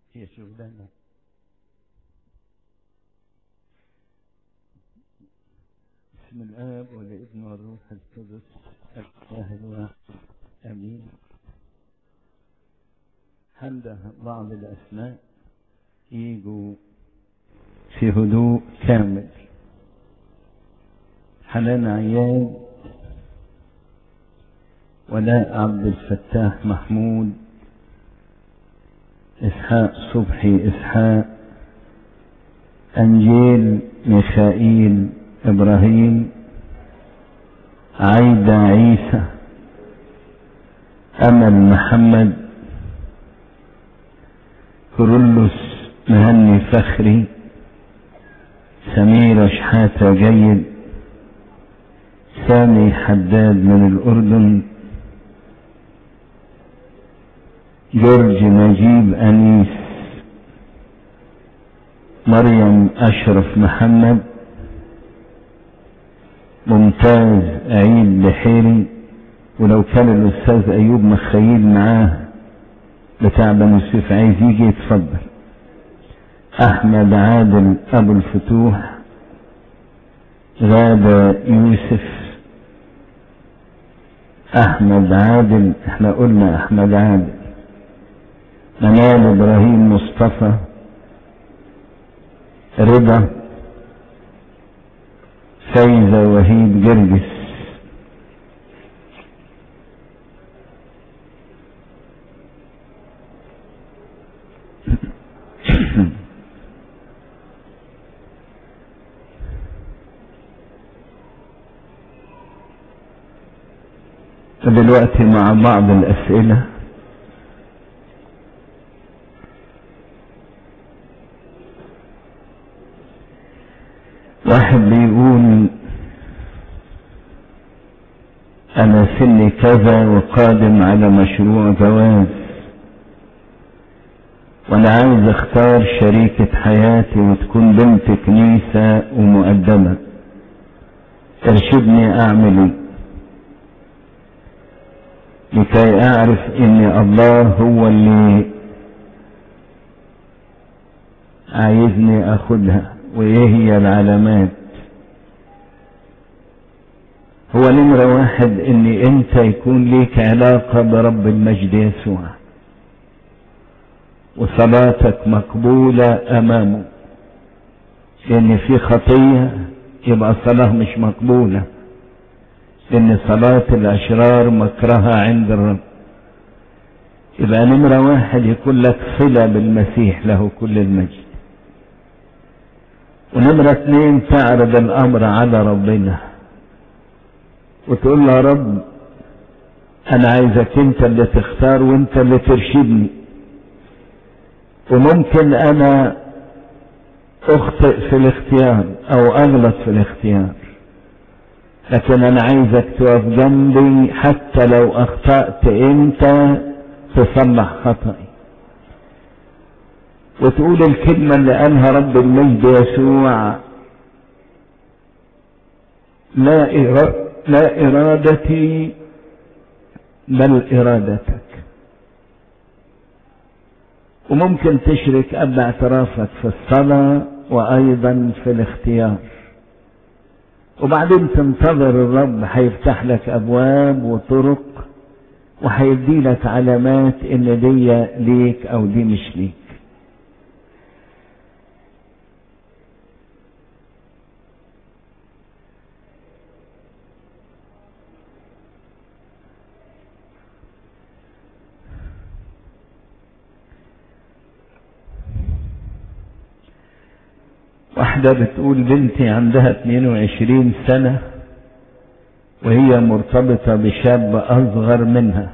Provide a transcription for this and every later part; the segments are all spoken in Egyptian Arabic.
هي شغلانة بسم الآب والابن والروح القدس الإله الواحد آمين حمد بعض الأسماء يجوا في هدوء كامل حنان عياد ولاء عبد الفتاح محمود إسحاق صبحي إسحاق أنجيل ميخائيل إبراهيم عايدة عيسى أمل محمد كرولوس مهني فخري سميرة شحاتة جيد سامي حداد من الأردن جورج نجيب أنيس مريم أشرف محمد ممتاز عيد بحيري ولو كان الأستاذ أيوب مخيل معاه بتاع بني يوسف عايز يجي يتفضل أحمد عادل أبو الفتوح غادة يوسف أحمد عادل احنا قلنا أحمد عادل منال إبراهيم مصطفى رضا فايزة وهيب جرجس دلوقتي مع بعض الأسئلة واحد بيقول أنا سني كذا وقادم على مشروع جواز وأنا عايز أختار شريكة حياتي وتكون بنت كنيسة ومؤدبة ارشدني أعمل إيه لكي أعرف إن الله هو اللي عايزني أخدها وإيه هي العلامات هو نمرة واحد إن أنت يكون ليك علاقة برب المجد يسوع وصلاتك مقبولة أمامه لأن في خطية يبقى الصلاة مش مقبولة لأن صلاة الأشرار مكرهة عند الرب يبقى نمرة واحد يكون لك صلة بالمسيح له كل المجد ونمرة اتنين تعرض الأمر على ربنا وتقول له يا رب أنا عايزك أنت اللي تختار وأنت اللي ترشدني وممكن أنا أخطئ في الاختيار أو أغلط في الاختيار لكن انا عايزك تقف جنبي حتى لو اخطأت انت تصلح خطأي وتقول الكلمة اللي قالها رب المجد يسوع لا إرادة لا إرادتي بل إرادتك وممكن تشرك قبل اعترافك في الصلاة وأيضا في الاختيار وبعدين تنتظر الرب هيفتح لك ابواب وطرق وهيدي لك علامات ان دي ليك او دي مش ليك واحدة بتقول بنتي عندها 22 سنة وهي مرتبطة بشاب أصغر منها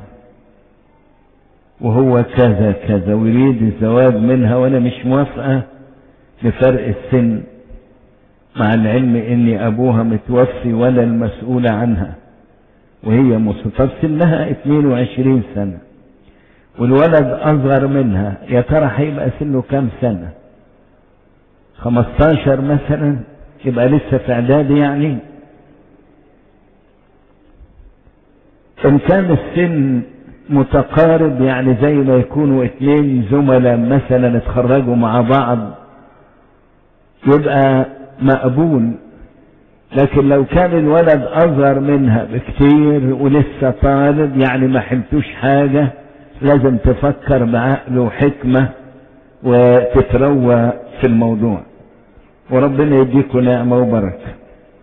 وهو كذا كذا ويريد الزواج منها وأنا مش موافقة لفرق السن مع العلم إن أبوها متوفي ولا المسؤولة عنها وهي مصطفى سنها 22 سنة والولد أصغر منها يا ترى هيبقى سنه كام سنة 15 مثلا يبقى لسه في اعدادي يعني ان كان السن متقارب يعني زي ما يكونوا اتنين زملاء مثلا اتخرجوا مع بعض يبقى مقبول لكن لو كان الولد اصغر منها بكتير ولسه طالب يعني ما حلتوش حاجة لازم تفكر بعقل وحكمة وتتروى في الموضوع وربنا يديكم نعمة وبركة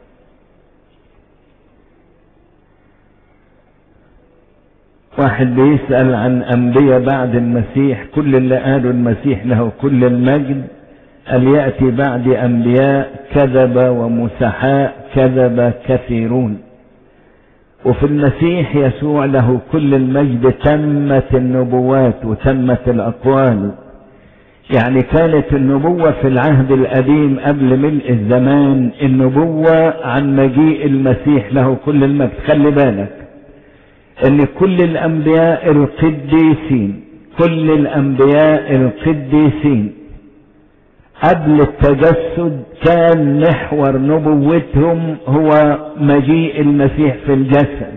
واحد بيسأل عن أنبياء بعد المسيح كل اللي قالوا المسيح له كل المجد أن يأتي بعد أنبياء كذب ومسحاء كذب كثيرون وفي المسيح يسوع له كل المجد تمت النبوات وتمت الأقوال يعني كانت النبوة في العهد القديم قبل ملء الزمان النبوة عن مجيء المسيح له كل المجد خلي بالك ان كل الانبياء القديسين كل الانبياء القديسين قبل التجسد كان محور نبوتهم هو مجيء المسيح في الجسد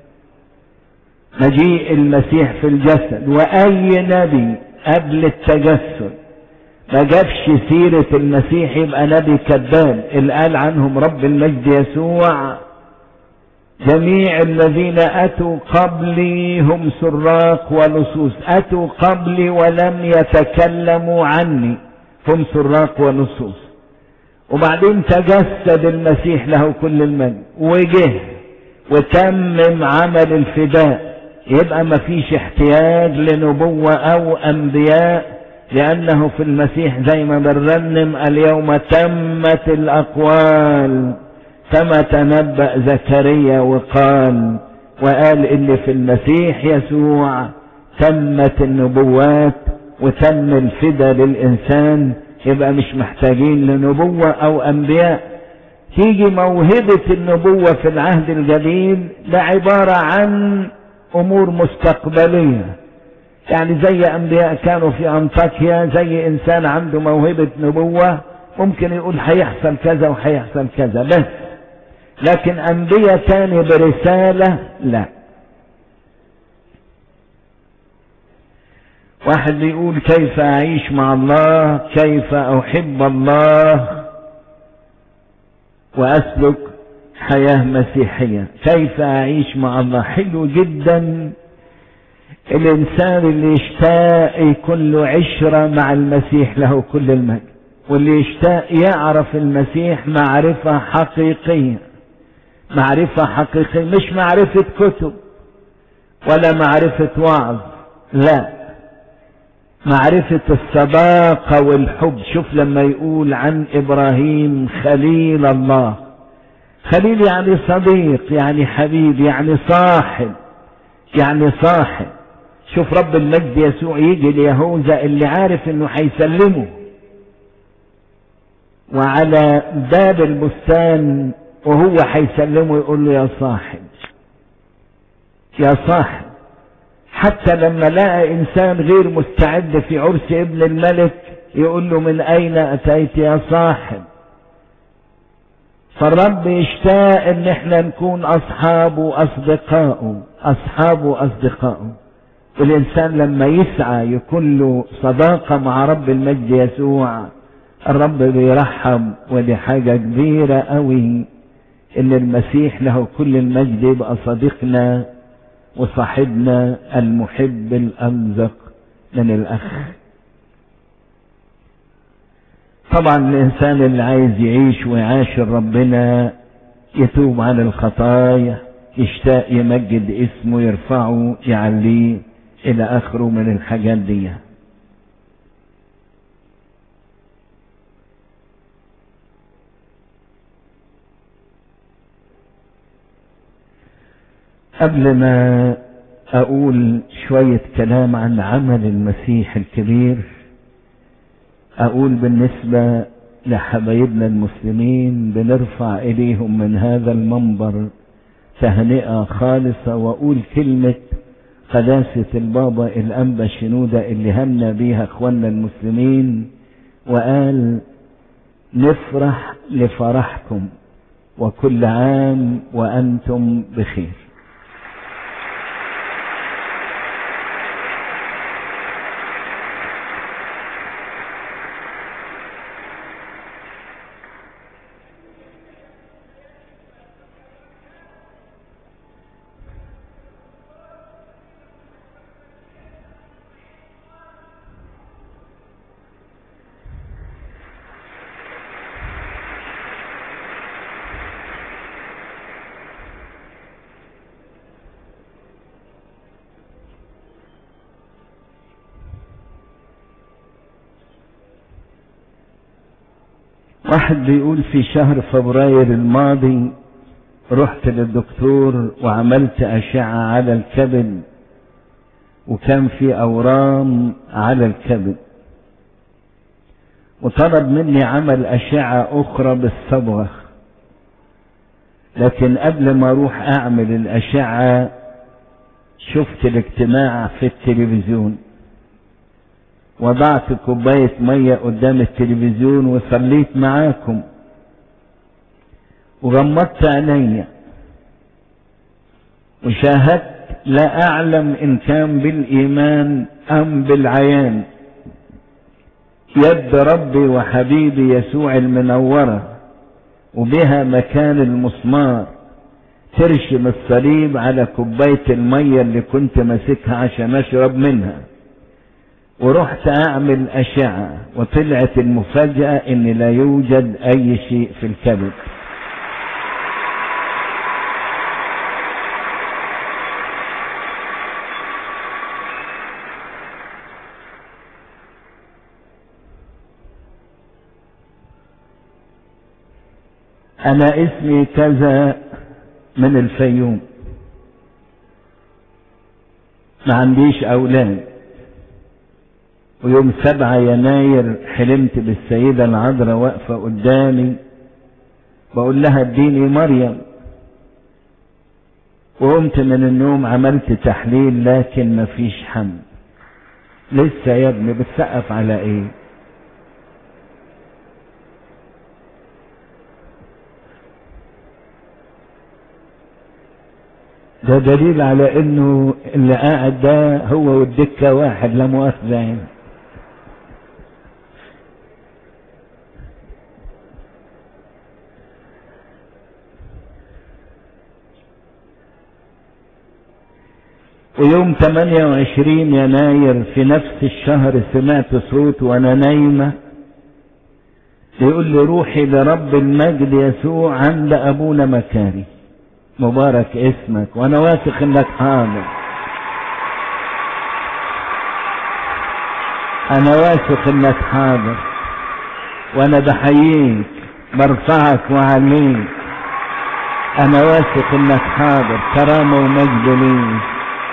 مجيء المسيح في الجسد واي نبي قبل التجسد ما جابش سيرة المسيح يبقى نبي كذاب اللي قال عنهم رب المجد يسوع جميع الذين أتوا قبلي هم سراق ولصوص أتوا قبلي ولم يتكلموا عني هم سراق ولصوص وبعدين تجسد المسيح له كل المجد وجه وتمم عمل الفداء يبقى ما فيش احتياج لنبوة او انبياء لانه في المسيح زي ما بنرنم اليوم تمت الاقوال كما تنبأ زكريا وقال وقال ان في المسيح يسوع تمت النبوات وتم الفدا للانسان يبقى مش محتاجين لنبوة او انبياء تيجي موهبة النبوة في العهد الجديد ده عبارة عن امور مستقبلية يعني زي انبياء كانوا في انطاكيا زي انسان عنده موهبة نبوة ممكن يقول هيحصل كذا وهيحصل كذا بس لكن انبياء تاني برسالة لا واحد بيقول كيف اعيش مع الله كيف احب الله واسلك حياة مسيحية كيف اعيش مع الله حلو جدا الانسان اللي يشتاق يكون له عشرة مع المسيح له كل المجد واللي يشتاق يعرف المسيح معرفة حقيقية معرفة حقيقية مش معرفة كتب ولا معرفة وعظ لا معرفة الصداقة والحب شوف لما يقول عن إبراهيم خليل الله خليل يعني صديق يعني حبيب يعني صاحب يعني صاحب شوف رب المجد يسوع يجي ليهوذا اللي عارف انه هيسلمه وعلى باب البستان وهو هيسلمه يقول له يا صاحب يا صاحب حتى لما لقى انسان غير مستعد في عرس ابن الملك يقول له من اين اتيت يا صاحب فالرب يشتاق ان احنا نكون اصحاب واصدقاء اصحاب واصدقاء والانسان لما يسعى يكون له صداقة مع رب المجد يسوع الرب بيرحب ودي حاجة كبيرة قوي ان المسيح له كل المجد يبقى صديقنا وصاحبنا المحب الامزق من الاخ طبعا الانسان اللي عايز يعيش ويعاشر ربنا يتوب عن الخطايا يشتاق يمجد اسمه يرفعه يعليه الى اخره من الحاجات دي قبل ما اقول شوية كلام عن عمل المسيح الكبير اقول بالنسبة لحبايبنا المسلمين بنرفع اليهم من هذا المنبر تهنئة خالصة واقول كلمة قداسة البابا الانبا شنودة اللي همنا بيها اخواننا المسلمين وقال نفرح لفرحكم وكل عام وانتم بخير واحد بيقول في شهر فبراير الماضي رحت للدكتور وعملت أشعة على الكبد وكان في أورام على الكبد وطلب مني عمل أشعة أخرى بالصبغة لكن قبل ما أروح أعمل الأشعة شفت الاجتماع في التلفزيون وضعت كوباية مية قدام التلفزيون وصليت معاكم وغمضت عيني وشاهدت لا أعلم إن كان بالإيمان أم بالعيان يد ربي وحبيبي يسوع المنورة وبها مكان المسمار ترشم الصليب على كوباية المية اللي كنت ماسكها عشان أشرب منها ورحت أعمل أشعة وطلعت المفاجأة إن لا يوجد أي شيء في الكبد أنا اسمي كذا من الفيوم ما عنديش أولاد ويوم سبعة يناير حلمت بالسيدة العذراء واقفة قدامي بقول لها اديني مريم وقمت من النوم عملت تحليل لكن مفيش حمل لسه يا ابني بتسقف على ايه ده دليل على انه اللي قاعد ده هو والدكه واحد لا مؤاخذه يعني ويوم 28 يناير في نفس الشهر سمعت صوت وانا نايمه يقول لي روحي لرب المجد يسوع عند ابونا مكاري مبارك اسمك وانا واثق انك حاضر انا واثق انك حاضر وانا بحييك برفعك وعليك انا واثق انك حاضر كرامه ومجد ليك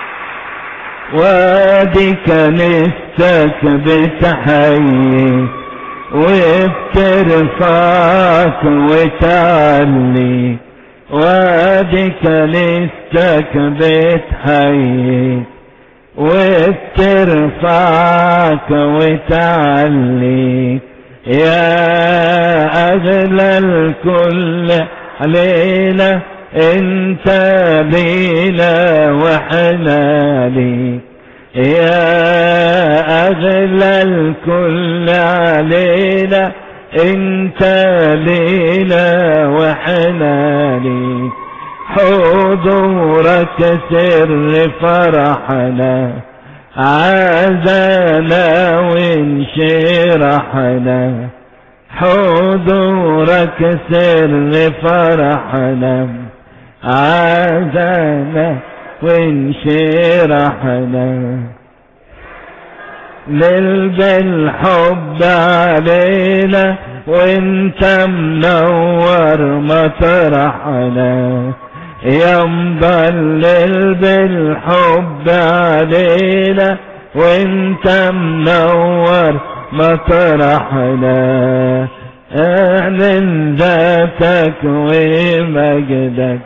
وادي كنيستك بتحيي وبترفعك وتعلي وادي كنيستك بتحيي وبترفعك وتعليك يا أغلى الكل علينا انت لينا وحنا ليك يا أغلى الكل علينا انت لينا وحنا ليك حضورك سر فرحنا عزانا وانشرحنا حضورك سر فرحنا عزانا وانشرحنا لل بالحب علينا وانت منور مطرحنا يا مضلل بالحب علينا وانت منور مطرحنا اعلن ذاتك ومجدك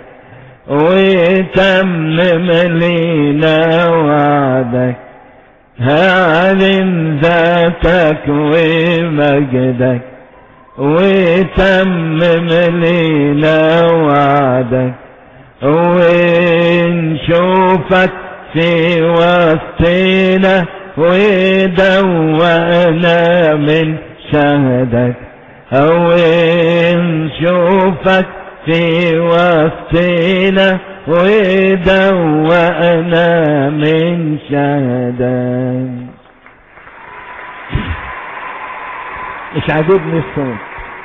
وتمم لينا وعدك اعلن ذاتك ومجدك وتمم لينا وعدك ونشوفك في وسطنا ودوأنا من شهدك أو نشوفك في وسطنا ودوأنا من شهدك مش عاجبني الصوت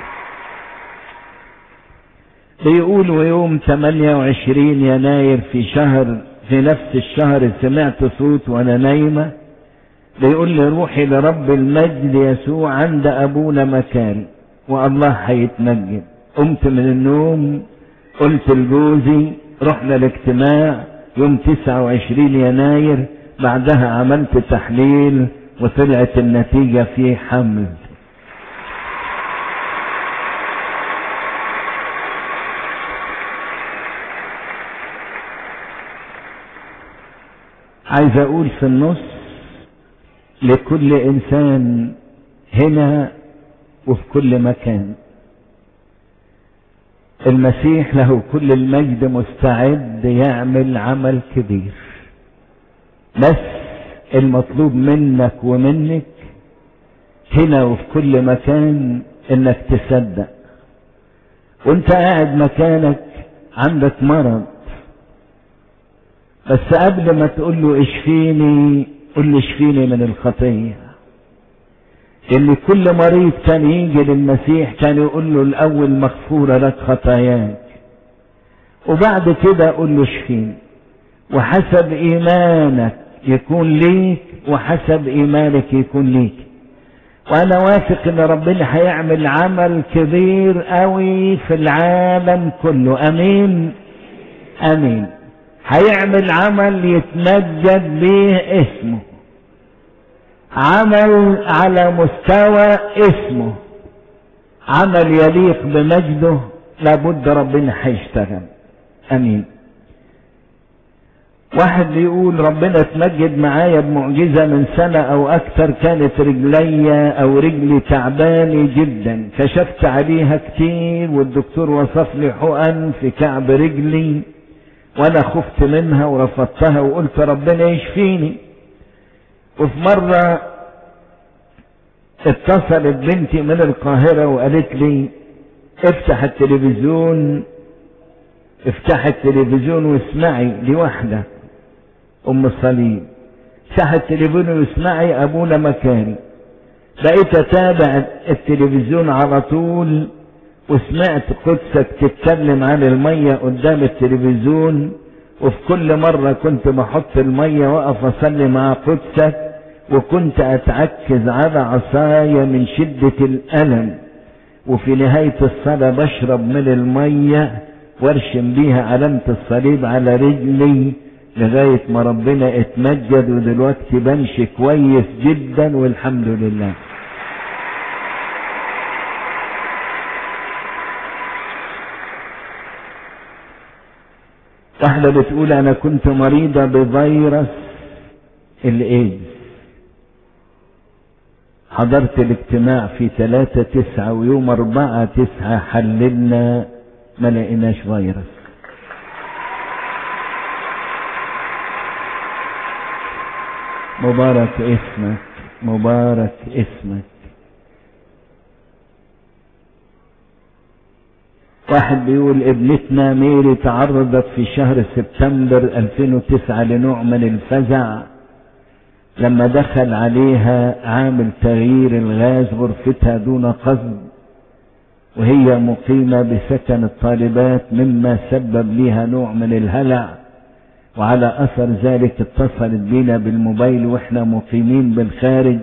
بيقول ويوم 28 يناير في شهر في نفس الشهر سمعت صوت وانا نايمه بيقول لي روحي لرب المجد يسوع عند ابونا مكان والله هيتمجد قمت من النوم قلت لجوزي رحنا الاجتماع يوم 29 يناير بعدها عملت تحليل وطلعت النتيجة في حمل عايز اقول في النص لكل انسان هنا وفي كل مكان المسيح له كل المجد مستعد يعمل عمل كبير بس المطلوب منك ومنك هنا وفي كل مكان انك تصدق وانت قاعد مكانك عندك مرض بس قبل ما تقول له اشفيني قل له اشفيني من الخطيه اللي كل مريض كان يجي للمسيح كان يقول له الاول مغفوره لك خطاياك وبعد كده قول له اشفيني وحسب ايمانك يكون ليك وحسب ايمانك يكون ليك وانا واثق ان ربنا هيعمل عمل كبير قوي في العالم كله امين امين هيعمل عمل يتمجد به اسمه عمل على مستوى اسمه عمل يليق بمجده لابد ربنا هيشتغل امين واحد بيقول ربنا اتمجد معايا بمعجزة من سنة او اكثر كانت رجلي او رجلي تعباني جدا كشفت عليها كتير والدكتور وصف لي حقن في كعب رجلي وانا خفت منها ورفضتها وقلت ربنا يشفيني وفي مرة اتصلت بنتي من القاهرة وقالت لي افتح التلفزيون افتح التلفزيون واسمعي لوحدة ام الصليب افتح التلفزيون واسمعي ابونا مكاني بقيت اتابع التلفزيون على طول وسمعت قدسك تتكلم عن المية قدام التلفزيون وفي كل مرة كنت بحط المية واقف اصلي مع قدسك وكنت اتعكز على عصاية من شدة الالم وفي نهاية الصلاة بشرب من المية وارشم بيها علامة الصليب على رجلي لغاية ما ربنا اتمجد ودلوقتي بمشي كويس جدا والحمد لله واحدة بتقول أنا كنت مريضة بفيروس الإيدز حضرت الاجتماع في ثلاثة تسعة ويوم أربعة تسعة حللنا ما لقيناش فيروس مبارك اسمك مبارك اسمك واحد بيقول ابنتنا ميري تعرضت في شهر سبتمبر 2009 لنوع من الفزع لما دخل عليها عامل تغيير الغاز غرفتها دون قصد وهي مقيمة بسكن الطالبات مما سبب لها نوع من الهلع وعلى أثر ذلك اتصلت بنا بالموبايل واحنا مقيمين بالخارج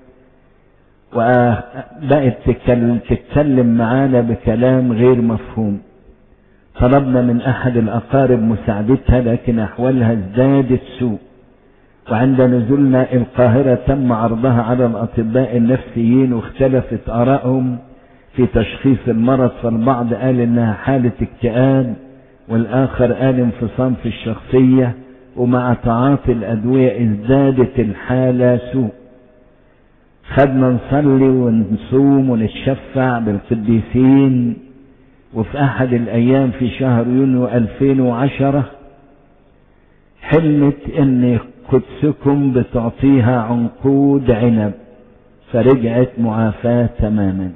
وبقت تتكلم معانا بكلام غير مفهوم طلبنا من احد الاقارب مساعدتها لكن احوالها ازدادت سوء وعند نزولنا القاهرة تم عرضها على الاطباء النفسيين واختلفت ارائهم في تشخيص المرض فالبعض قال انها حالة اكتئاب والاخر قال انفصام في الشخصية ومع تعاطي الادوية ازدادت الحالة سوء خدنا نصلي ونصوم ونتشفع بالقديسين وفي أحد الأيام في شهر يونيو 2010 حلمت إن قدسكم بتعطيها عنقود عنب فرجعت معافاة تماما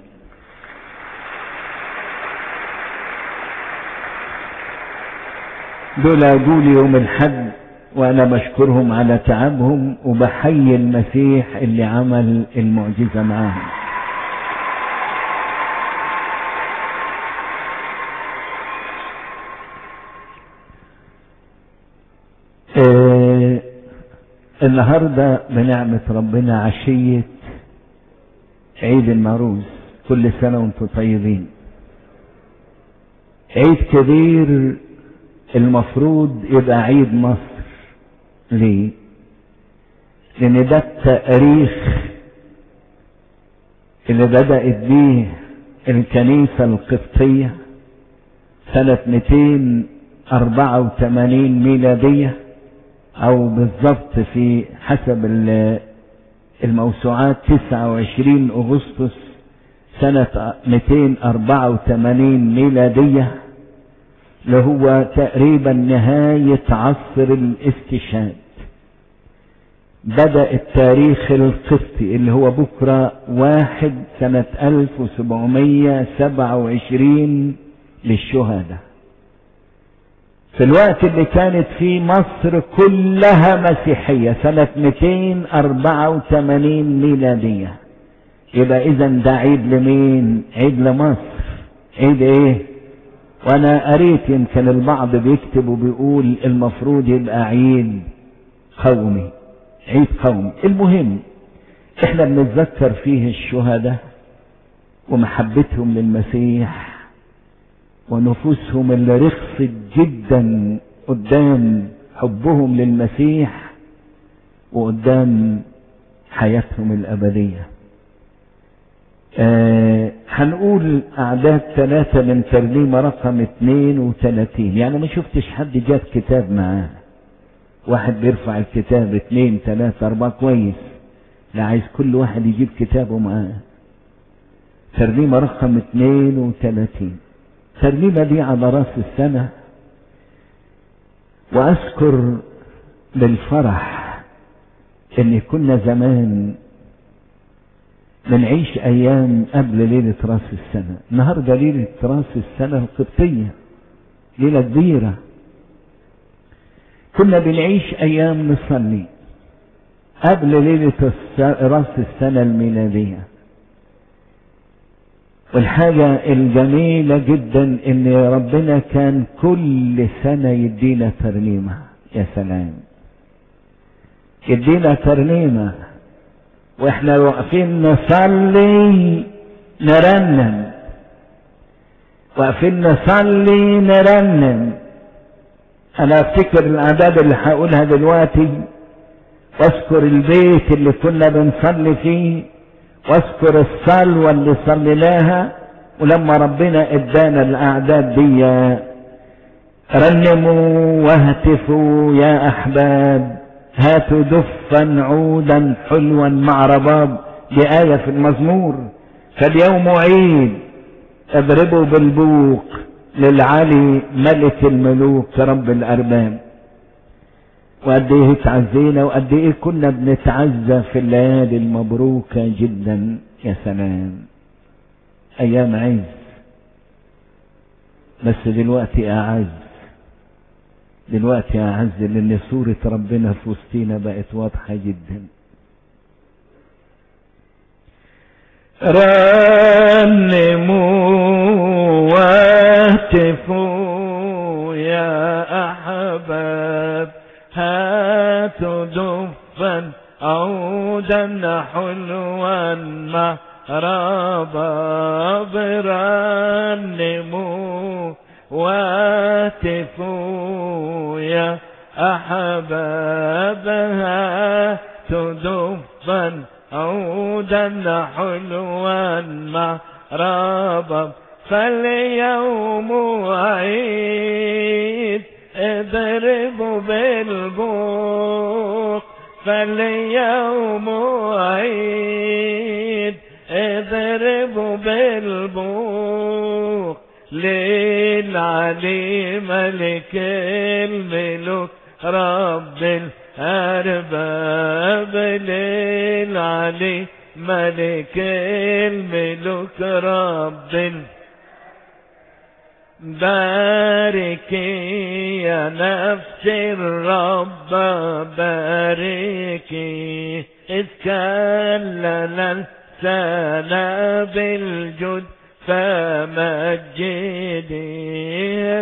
دول قالوا يوم الحد وانا بشكرهم على تعبهم وبحيي المسيح اللي عمل المعجزة معاهم آه النهاردة بنعمة ربنا عشية عيد النوروز كل سنة وانتم طيبين عيد كبير المفروض يبقى عيد مصر ليه لان ده التاريخ اللي بدأت بيه الكنيسة القبطية سنة 284 ميلادية او بالضبط في حسب الموسوعات 29 اغسطس سنة 284 ميلادية اللي هو تقريبا نهاية عصر الاستشهاد بدأ التاريخ القبطي اللي هو بكرة واحد سنة 1727 للشهداء في الوقت اللي كانت فيه مصر كلها مسيحية سنة 284 ميلادية يبقى اذا ده عيد لمين عيد لمصر عيد ايه وانا قريت يمكن البعض بيكتب وبيقول المفروض يبقى عيد قومي عيد قومي المهم احنا بنتذكر فيه الشهداء ومحبتهم للمسيح ونفوسهم اللي رخصت جدا قدام حبهم للمسيح وقدام حياتهم الأبدية آه هنقول أعداد ثلاثة من ترنيمة رقم 32 يعني ما شفتش حد جاب كتاب معاه واحد بيرفع الكتاب اثنين ثلاثة أربعة كويس لا عايز كل واحد يجيب كتابه معاه ترنيمة رقم 32 الترنيمة دي على راس السنة وأذكر بالفرح إن كنا زمان بنعيش أيام قبل ليلة راس السنة النهاردة ليلة راس السنة القبطية ليلة كبيرة كنا بنعيش أيام نصلي قبل ليلة راس السنة الميلادية والحاجة الجميلة جدا ان ربنا كان كل سنة يدينا ترنيمة يا سلام يدينا ترنيمة واحنا واقفين نصلي نرنم واقفين نصلي نرنم انا افتكر الاعداد اللي هقولها دلوقتي واذكر البيت اللي كنا بنصلي فيه واذكر الصلوة اللي صليناها ولما ربنا ادانا الاعداد دي رنموا واهتفوا يا احباب هاتوا دفا عودا حلوا مع رباب دي آية في المزمور فاليوم عيد اضربوا بالبوق للعلي ملك الملوك رب الارباب وقد ايه اتعزينا وقد ايه كنا بنتعزى في الليالي المبروكة جدا يا سلام ايام عز بس دلوقتي اعز دلوقتي اعز لان صورة ربنا في وسطينا بقت واضحة جدا رنموا واهتفوا يا احباب هاتوا دفا عودا حلوا مهربا برنموا واتفوا يا أحباب هاتوا دفا عودا حلوا مهربا فاليوم عيد اضربوا بالبوق فاليوم عيد اضربوا بالبوق للعلي ملك الملوك رب الأرباب للعلي ملك الملوك رب الأرباب باركي يا نفس الرب باركي إذ كان لنا السنة بالجد فمجدي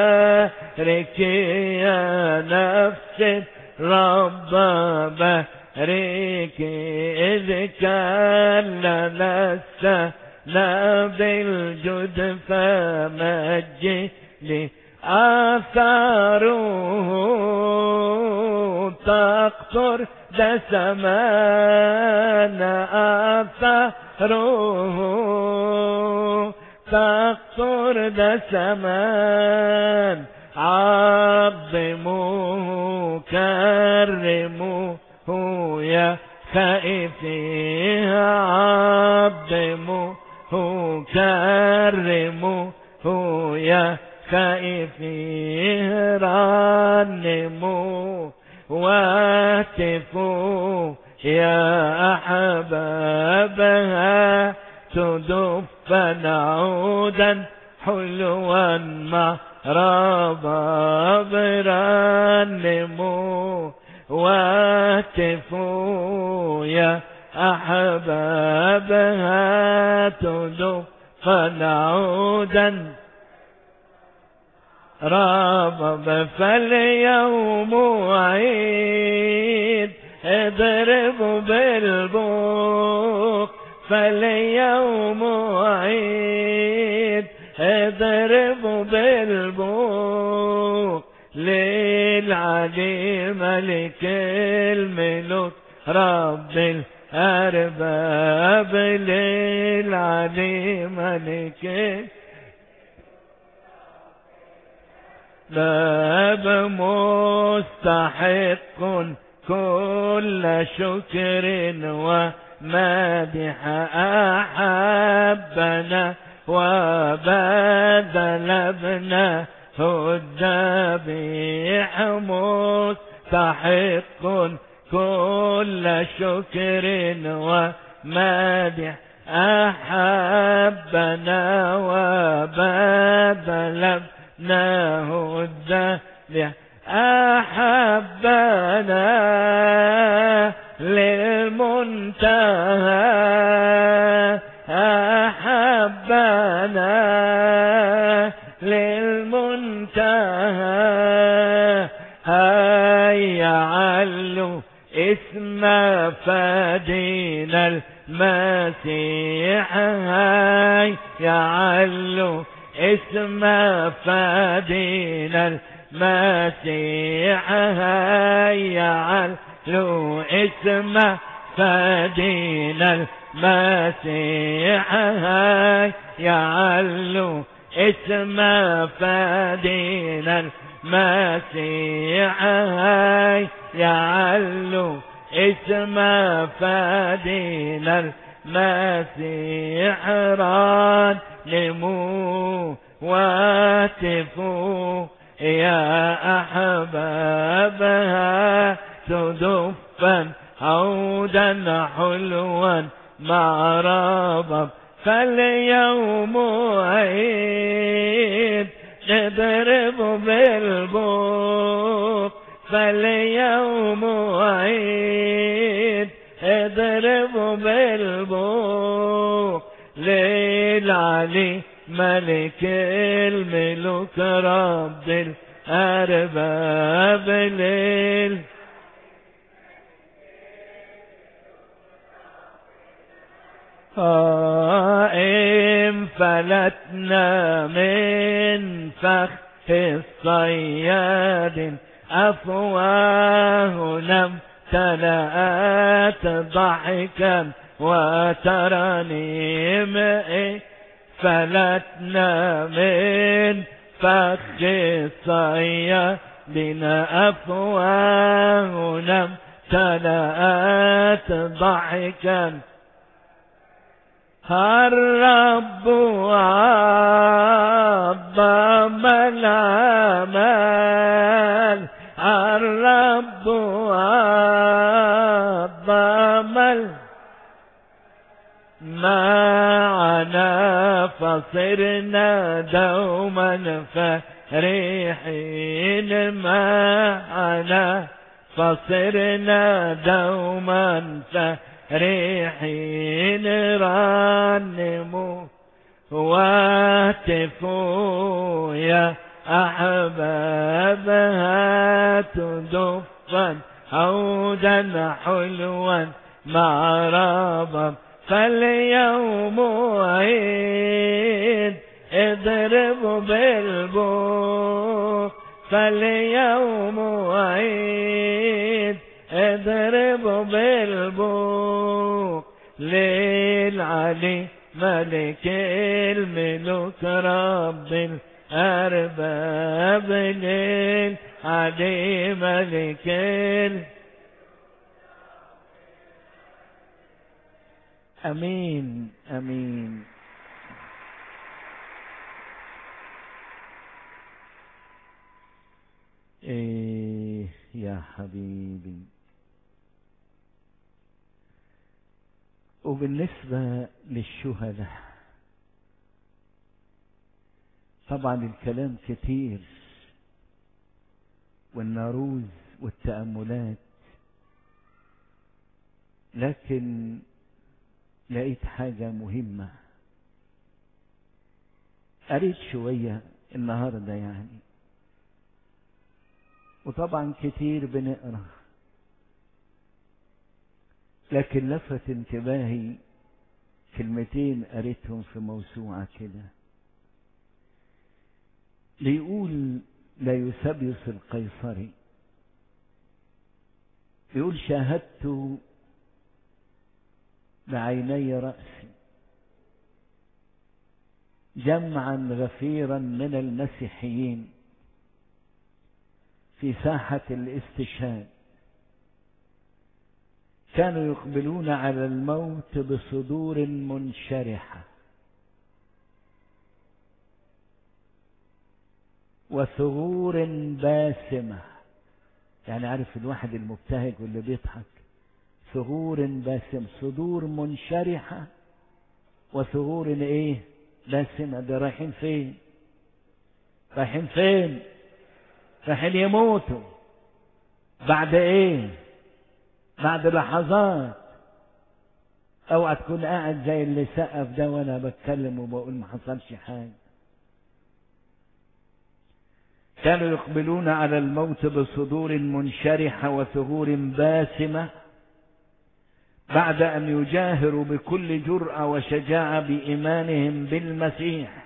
باركي يا نفس الرب باركي إذ كان لنا السنة بالجد فمجد آثاره تقطر دسمان آثاره تقطر دسمان عظموه كرموه يا خائفيه عظموه كرموه يا خائفيه رنموه واتفوا يا أحبابها تدفن عودا حلوا مع رباب رنموا واتفوا يا أحبابها تدفن عودا ربب فاليوم عيد اضربوا بالبوق فاليوم عيد اضربوا بالبوق للعلي ملك الملوك رب الأرباب للعلي ملك باب مستحق كل شكر ومادح أحبنا وبدل ابنه الذبيح مستحق كل شكر ومادح أحبنا وبدل ابنه الذبيح أحبنا للمنتهى أحبنا للمنتهى هيا علوا اسم فدينا المسيح هيا علوا اسم فدينا المسيح هيا علوا اسم فدينا المسيح هيا علوا اسم فدينا المسيح يعلو اسم فدينا المسيح رانموا واتفوا يا أحبابها تدفا عودا حلوا مع ربب فاليوم عيد نضرب بالبوق فاليوم عيد اضرب بالبوق للعلي ملك الملوك رب الأرباب ليل قائم فلتنا من فخ الصياد أفواه لم تلأت ضحكا وترنيم فلتنا من فخ الصياد أفواه لم تلأت ضحكا الرب عظم العمل الرب عظم معنا فصرنا دوما فرحين معنا فصرنا دوما فرحين ريحين رنموا واتفوا يا أحبابها تدفا عودا حلوا مع ربب فاليوم عيد اضربوا بالبوق فاليوم عيد اضربوا بالبوق ليل علي ملك الملوك رب الأرباب ليل علي ملك ال... أمين أمين إيه يا حبيبي وبالنسبة للشهداء طبعا الكلام كتير والناروز والتأملات لكن لقيت حاجة مهمة قريت شوية النهاردة يعني وطبعا كتير بنقرا لكن لفت انتباهي كلمتين قريتهم في موسوعة كده بيقول ليوسبيوس القيصري يقول شاهدت بعيني رأسي جمعا غفيرا من المسيحيين في ساحة الاستشهاد كانوا يقبلون على الموت بصدور منشرحة وثغور باسمة يعني عارف الواحد المبتهج واللي بيضحك ثغور باسمة صدور منشرحة وثغور ايه باسمة ده رايحين فين رايحين فين رايحين يموتوا بعد ايه بعد لحظات اوعى تكون قاعد زي اللي سقف ده وانا بتكلم وبقول ما حصلش حاجه كانوا يقبلون على الموت بصدور منشرحه وثغور باسمه بعد ان يجاهروا بكل جراه وشجاعه بايمانهم بالمسيح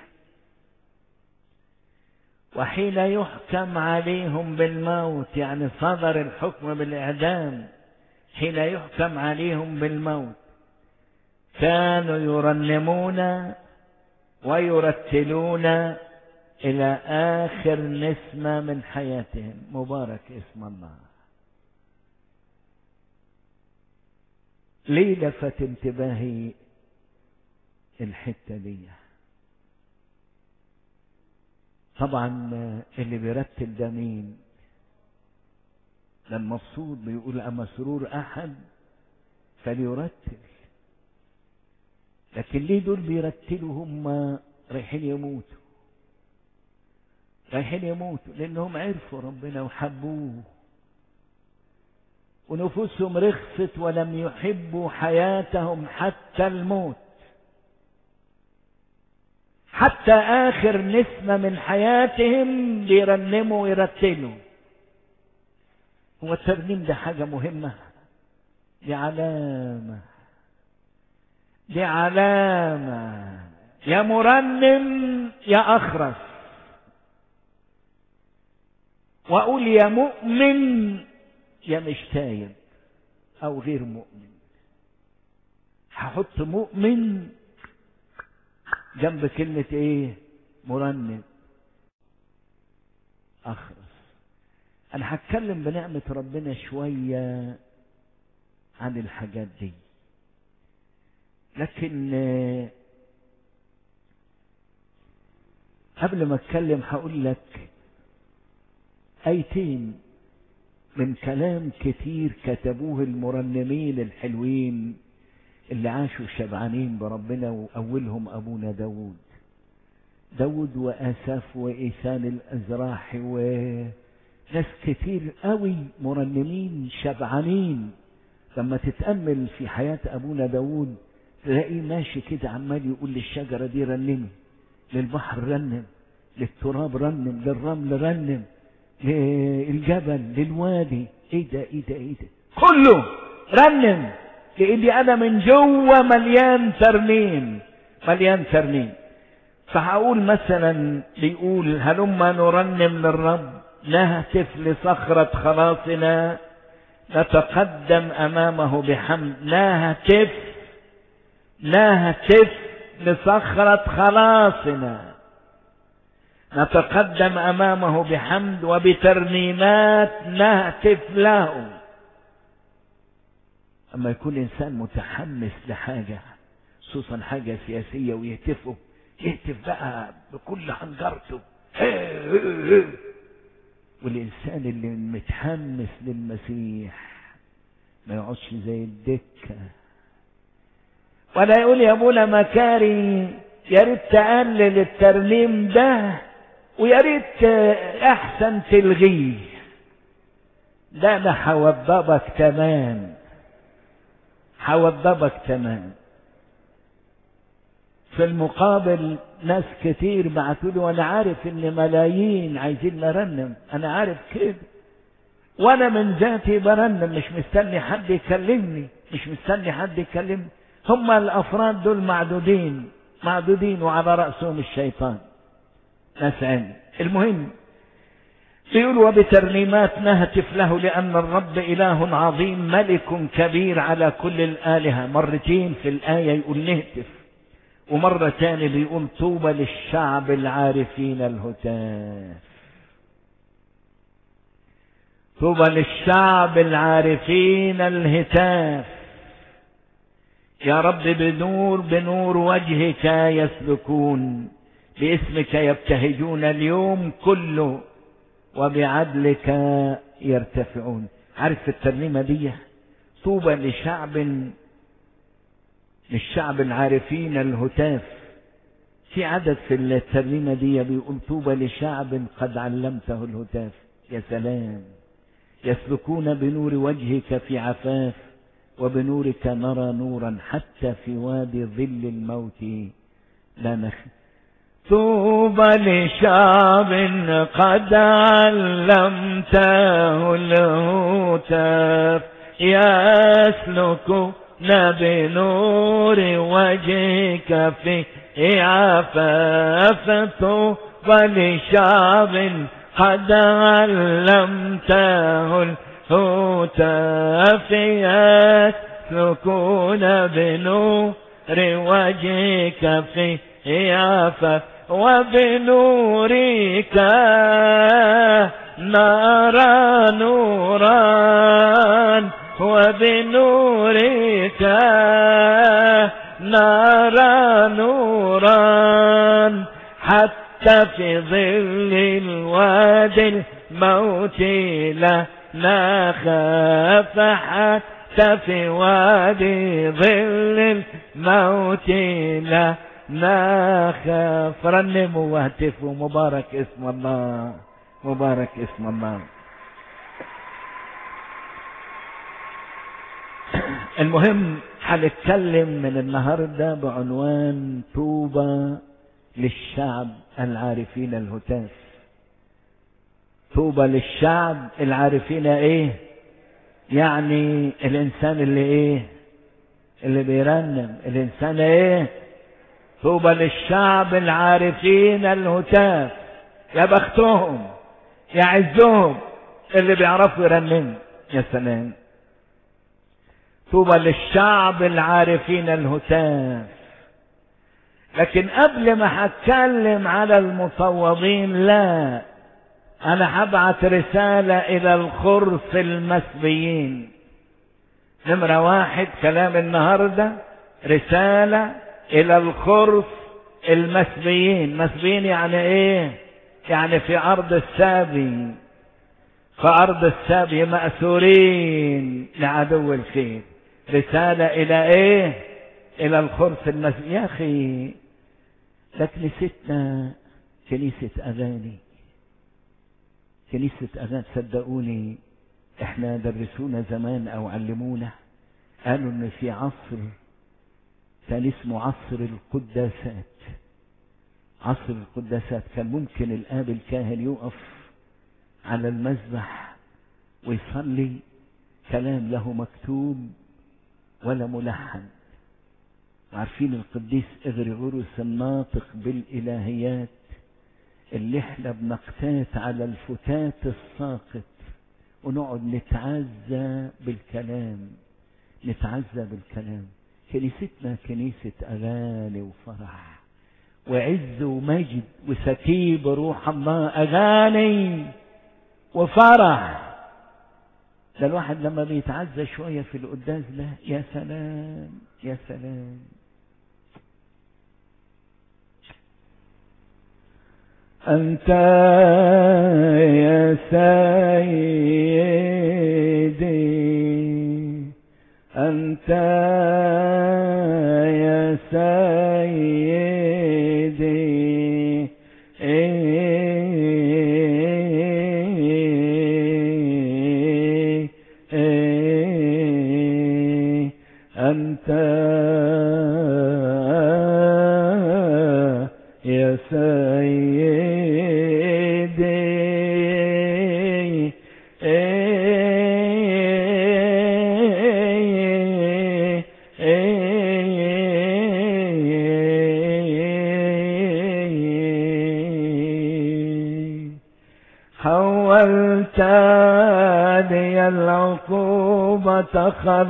وحين يحكم عليهم بالموت يعني صدر الحكم بالاعدام حين يحكم عليهم بالموت كانوا يرنمون ويرتلون إلى آخر نسمة من حياتهم مبارك اسم الله ليه لفت انتباهي الحتة دي طبعا اللي بيرتل ده مين لما الصوت بيقول أما سرور أحد فليرتل لكن ليه دول بيرتلوا هم رايحين يموتوا رايحين يموتوا لأنهم عرفوا ربنا وحبوه ونفوسهم رخصت ولم يحبوا حياتهم حتى الموت حتى آخر نسمة من حياتهم بيرنموا ويرتلوا هو الترنيم ده حاجة مهمة دي علامة دي علامة يا مرنم يا أخرس وأقول يا مؤمن يا مش تايب أو غير مؤمن هحط مؤمن جنب كلمة إيه مرنم أخرس أنا هتكلم بنعمة ربنا شوية عن الحاجات دي لكن قبل ما اتكلم هقول لك ايتين من كلام كتير كتبوه المرنمين الحلوين اللي عاشوا شبعانين بربنا واولهم ابونا داود داود واساف وايسان الازراح وناس كتير قوي مرنمين شبعانين لما تتامل في حياه ابونا داود تلاقيه ماشي كده عمال يقول للشجرة دي رنمي للبحر رنم للتراب رنم للرمل رنم للجبل للوادي ايه ده ايه ده ايه ده كله رنم لاني انا من جوه مليان ترنيم مليان ترنيم فهقول مثلا بيقول هلما نرنم للرب نهتف لصخرة خلاصنا نتقدم امامه بحمد نهتف نهتف لصخرة خلاصنا نتقدم امامه بحمد وبترنيمات نهتف له اما يكون انسان متحمس لحاجة خصوصا حاجة سياسية ويهتفه يهتف بقى بكل حنجرته والانسان اللي متحمس للمسيح ما يقعدش زي الدكة ولا يقول يا ابونا مكاري يا ريت تقلل الترنيم ده ويا ريت احسن تلغيه ده انا هوضبك تمام هوضبك تمام في المقابل ناس كتير بعتوا لي وانا عارف ان ملايين عايزين نرنم انا عارف كده وانا من ذاتي برنم مش مستني حد يكلمني مش مستني حد يكلمني هم الافراد دول معدودين معدودين وعلى رأسهم الشيطان ناس عين المهم يقول وبترنيمات نهتف له لأن الرب إله عظيم ملك كبير على كل الآلهة مرتين في الآية يقول نهتف ومرة تاني بيقول طوبى للشعب العارفين الهتاف طوبى للشعب العارفين الهتاف يا رب بنور بنور وجهك يسلكون باسمك يبتهجون اليوم كله وبعدلك يرتفعون عارف الترنيمة دي طوبى لشعب للشعب العارفين الهتاف في عدد في الترنيمة دي بيقول طوبى لشعب قد علمته الهتاف يا سلام يسلكون بنور وجهك في عفاف وبنورك نرى نورا حتى في وادي ظل الموت لا نخ طوبى لشعب قد علمته الهتاف يسلكون بنور وجهك في عفاف طوبى لشعب قد علمته الهتاف يسلكون بنور وجهك في عفاف وبنورك نرى نورا وبنورك نرى نورا حتى في ظل الوادي الموت لا نخاف حتى في وادي ظل الموت لا نخاف رنموا واهتفوا مبارك اسم الله مبارك اسم الله المهم هنتكلم من النهارده بعنوان طوبى للشعب العارفين الهتاف طوبى للشعب العارفين ايه يعني الانسان اللي ايه اللي بيرنم الانسان ايه طوبى للشعب العارفين الهتاف يا بختهم يا عزهم اللي بيعرفوا يرنموا يا سلام طوبى للشعب العارفين الهتاف لكن قبل ما هتكلم على المفوضين لا انا هبعت رسالة الى الخرص المسبيين نمرة واحد كلام النهاردة رسالة الى الخرص المسبيين مسبيين يعني ايه يعني في ارض السابي في ارض السابي مأسورين لعدو الخير رسالة الى ايه الى الخرص المسبيين يا اخي ده كنيستنا كنيسة اغاني كنيسة اغاني صدقوني احنا درسونا زمان او علمونا قالوا ان في عصر كان اسمه عصر القداسات عصر القداسات كان ممكن الاب الكاهن يقف على المذبح ويصلي كلام له مكتوب ولا ملحن عارفين القديس اغريغوريوس الناطق بالالهيات اللي احنا بنقتات على الفتات الساقط ونقعد نتعزى بالكلام نتعزى بالكلام كنيستنا كنيسة أغاني وفرح وعز ومجد وسكيب روح الله أغاني وفرح ده الواحد لما بيتعزى شوية في القداس ده يا سلام يا سلام أنت يا سيدي أنت يا سيدي أنت يا سيدي حولت لي العقوبة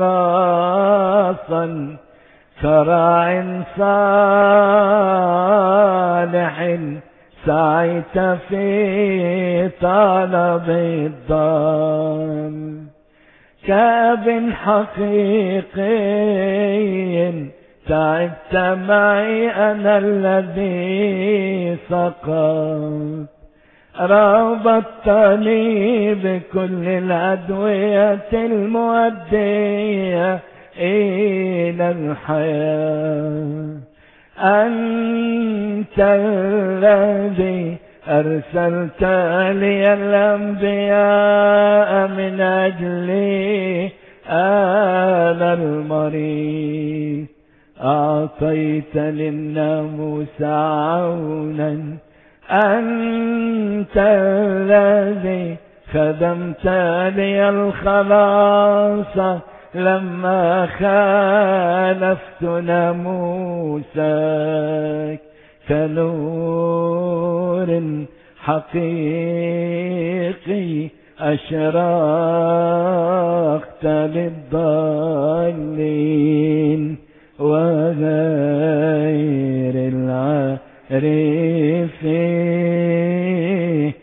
خلاصا كراع صالح سعيت في طلب الضال كاب حقيقي تعبت معي أنا الذي سقط رابطني بكل الأدوية المؤدية إلى الحياة أنت الذي أرسلت لي الأنبياء من أجلي أنا المريض أعطيت للناموس عونا أنت الذي خدمت لي الخلاص لما خالفت ناموسك كنور حقيقي أشرقت للضالين وغير العارفين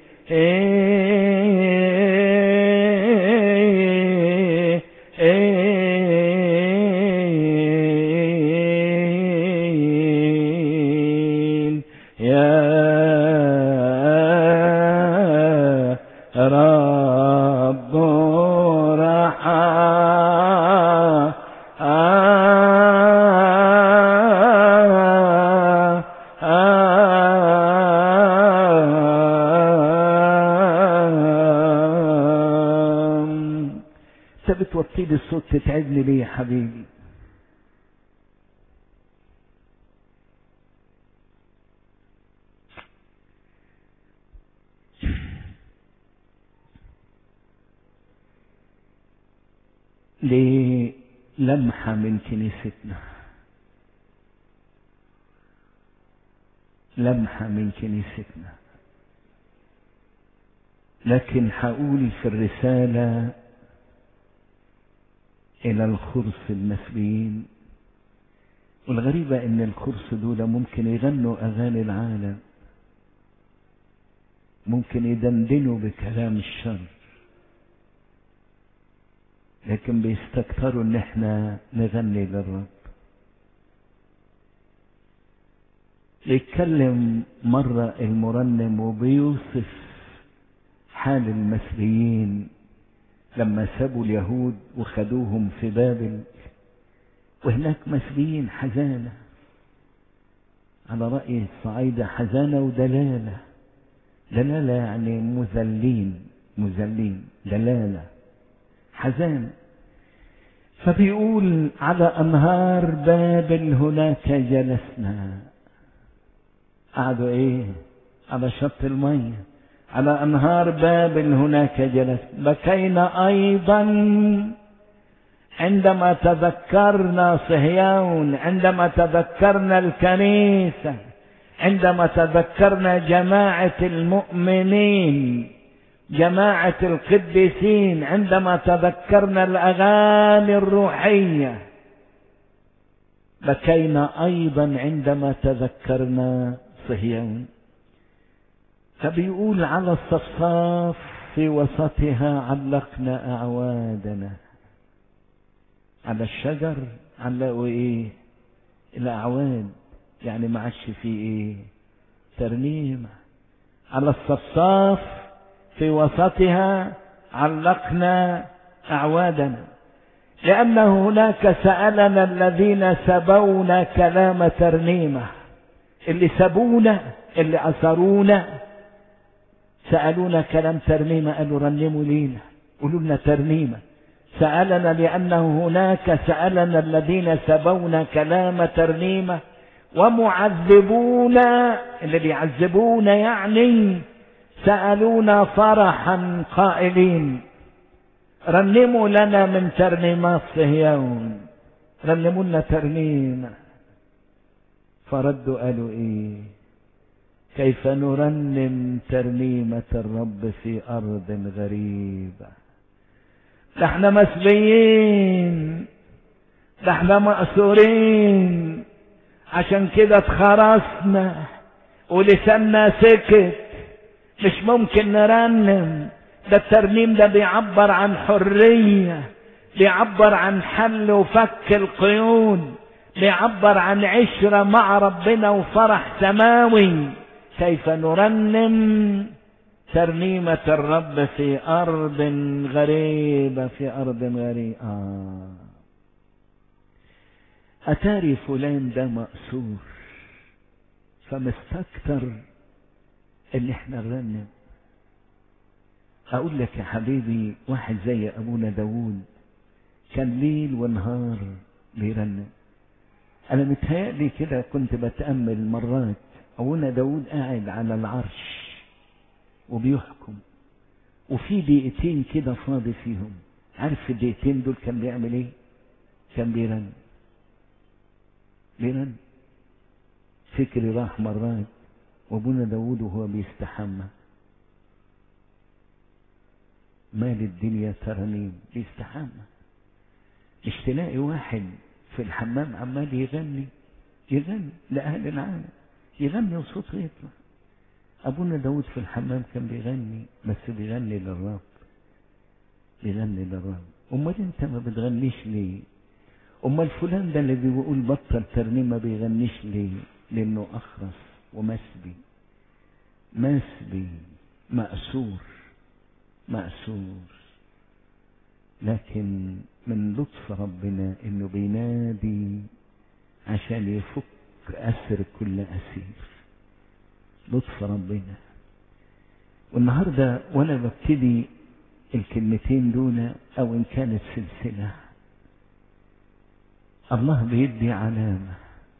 يا رب رحم انت بتوطي لي الصوت تتعبني ليه يا حبيبي للمحة من كنيستنا لمحة من كنيستنا لكن هقول في الرسالة إلى الخرس المسبيين والغريبة إن الخرس دول ممكن يغنوا أغاني العالم ممكن يدندنوا بكلام الشر لكن بيستكتروا ان احنا نغني للرب يتكلم مرة المرنم وبيوصف حال المصريين لما سابوا اليهود وخدوهم في بابل وهناك مسبيين حزانة على رأي الصعايدة حزانة ودلالة دلالة يعني مذلين مذلين دلالة حزان فبيقول على أنهار بابل هناك جلسنا قعدوا إيه على شط المية على أنهار بابل هناك جلس بكينا أيضا عندما تذكرنا صهيون عندما تذكرنا الكنيسة عندما تذكرنا جماعة المؤمنين جماعة القديسين عندما تذكرنا الأغاني الروحية بكينا أيضا عندما تذكرنا صهيون فبيقول على الصفصاف في وسطها علقنا أعوادنا على الشجر علقوا إيه الأعواد يعني ما عادش فيه إيه ترنيمة على الصفصاف في وسطها علقنا أعوادنا لأن هناك سألنا الذين سبونا كلام ترنيمة اللي سبونا اللي أثرونا سألونا كلام ترنيمة قالوا رنموا لينا قولوا لنا ترنيمة سألنا لأنه هناك سألنا الذين سبونا كلام ترنيمة ومعذبونا اللي بيعذبونا يعني سألونا فرحا قائلين رنموا لنا من ترنيمات صهيون رنموا لنا ترنيمة فردوا قالوا ايه كيف نرنم ترنيمة الرب في أرض غريبة ده احنا مسبيين ده احنا مأسورين عشان كده اتخرسنا ولساننا سكت مش ممكن نرنم ده الترنيم ده بيعبر عن حرية بيعبر عن حل وفك القيود بيعبر عن عشرة مع ربنا وفرح سماوي كيف نرنم ترنيمة الرب في أرض غريبة في أرض غريبة آه. أتاري فلان ده مأسور فمستكتر ان احنا نرنم اقول لك يا حبيبي واحد زي ابونا داوود كان ليل ونهار بيرنم انا متهيألي كده كنت بتأمل مرات ابونا داوود قاعد على العرش وبيحكم وفي دقيقتين كده فاضي فيهم عارف في الدقيقتين دول كان بيعمل ايه كان بيرنم بيرنم فكري راح مرات وابونا داود وهو بيستحمى مال الدنيا ترنيم بيستحمى مش تلاقي واحد في الحمام عمال يغني يغني لأهل العالم يغني وصوته يطلع أبونا داود في الحمام كان بيغني بس بيغني للرب بيغني للرب أمال أنت ما بتغنيش ليه أمال فلان ده اللي بيقول بطل ترنيم ما بيغنيش ليه لأنه أخرس ومسبي مسبي مأسور مأسور لكن من لطف ربنا انه بينادي عشان يفك اسر كل اسير لطف ربنا والنهارده وانا ببتدي الكلمتين دول او ان كانت سلسله الله بيدي علامه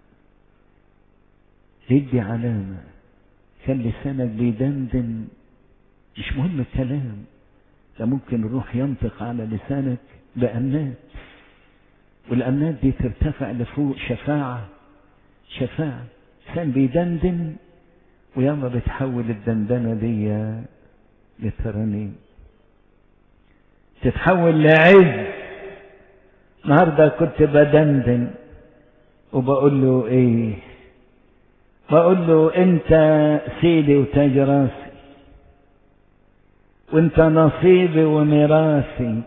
يدي علامة كان لسانك بيدندن مش مهم الكلام ده ممكن الروح ينطق على لسانك بأنات والأنات دي ترتفع لفوق شفاعة شفاعة لسان بيدندن وياما بتحول الدندنة دي لترانيم تتحول لعز النهارده كنت بدندن وبقول له ايه بقول له انت سيدي وتاج راسي وانت نصيبي وميراثي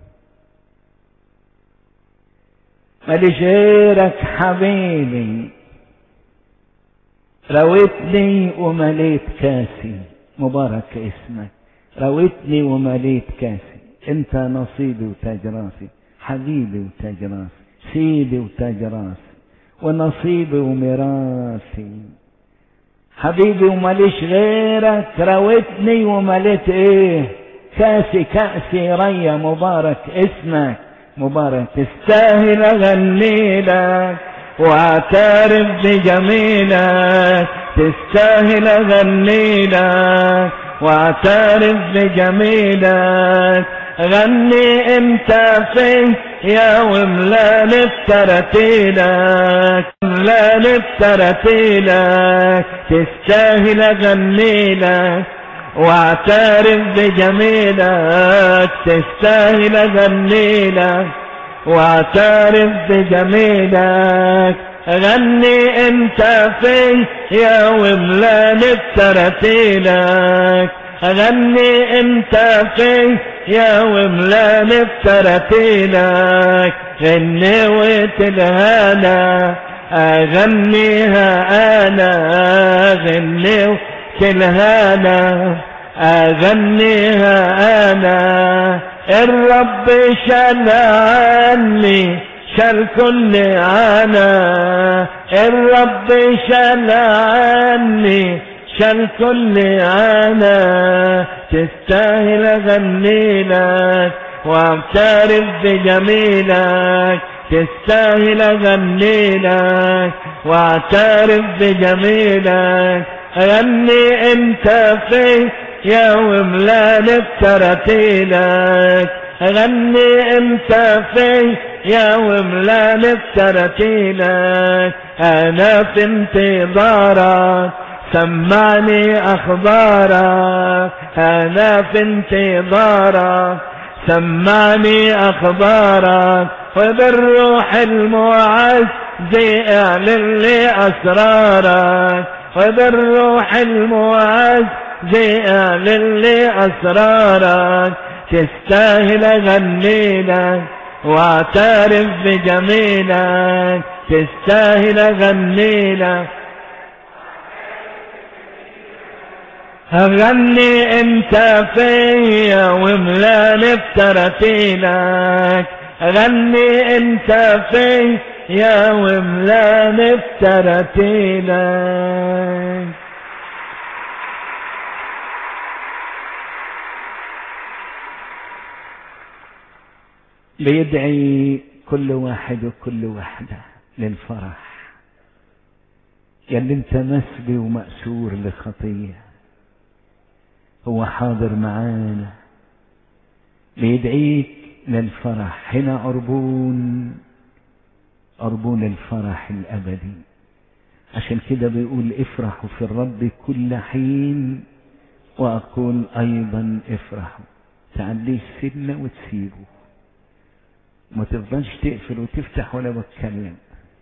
ماليش غيرك حبيبي رويتني ومليت كاسي مبارك اسمك رويتني ومليت كاسي انت نصيبي وتاج راسي حبيبي وتاج راسي سيدي وتاج راسي ونصيبي وميراثي حبيبي وماليش غيرك رويتني ومليت ايه كاسي كأسي ريا مبارك اسمك مبارك تستاهل اغني لك واعترف بجميلك تستاهل اغني لك واعترف بجميلك غني انت في يا وملان بترتيلك ملان بترتيلك تستاهل اغني لك واعترف بجميلك تستاهل اغني لك واعترف بجميلك غني انت في يا وملان بترتيلك غني انت في يا وملان بترتيلك غني وتلهانا اغنيها انا غني وتلهانا اغنيها انا الرب شال عني شال كل عنا الرب شال عني شال كل عنا تستاهل اغني لك واعترف بجميلك تستاهل اغني لك واعترف بجميلك غني انت في يا وملان بترتيلك غني انت في يا وملان بترتيلك انا في انتظارك سمعني اخبارك انا في انتظارك سمعني اخبارك وبالروح المعز اعلن لي اسرارك وبالروح المعز اعلن لي اسرارك تستاهل اغني لك واعترف بجميلك تستاهل اغني لك غني انت فيا وملان بترتيلك غني انت في يا وملان بترتيلك بيدعي كل واحد وكل واحدة للفرح يلي انت مسبي ومأسور لخطيه هو حاضر معانا بيدعيك للفرح هنا عربون عربون الفرح الأبدي عشان كده بيقول افرحوا في الرب كل حين وأقول أيضا افرحوا تعليش سنة وتسيبه ما تفضلش تقفل وتفتح ولا بتكلم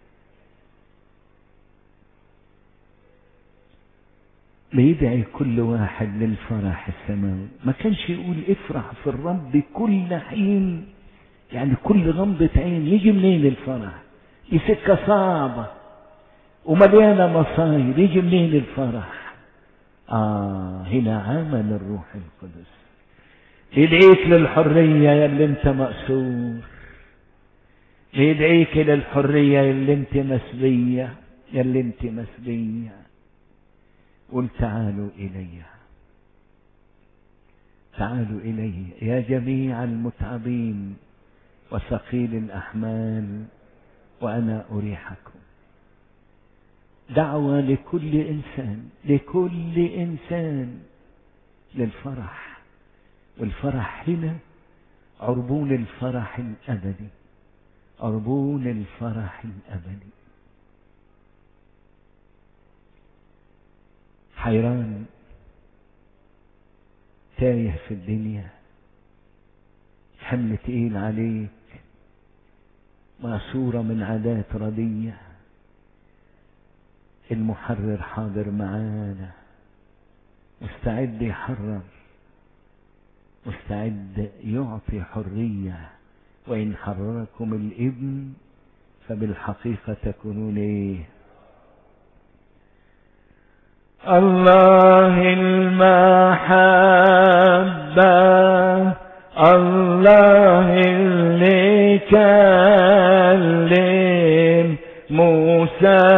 بيدعي كل واحد للفرح السماوي ما كانش يقول افرح في الرب كل حين يعني كل غمضة عين يجي منين الفرح دي سكة صعبة ومليانة مصايب يجي منين الفرح آه هنا عمل الروح القدس يدعيك للحرية يا اللي انت مأسور يدعيك للحرية يا اللي انت مسبية يا اللي انت مسبية قل تعالوا إلي تعالوا إلي يا جميع المتعبين وثقيل الأحمال وأنا أريحكم دعوة لكل إنسان لكل إنسان للفرح والفرح هنا عربون الفرح الأبدي عربون الفرح الأبدي حيران تايه في الدنيا حمل تقيل عليك مأسورة من عادات ردية المحرر حاضر معانا مستعد يحرر مستعد يعطي حرية وإن حرركم الابن فبالحقيقة تكونون ايه الله المحبة الله اللي كلم موسى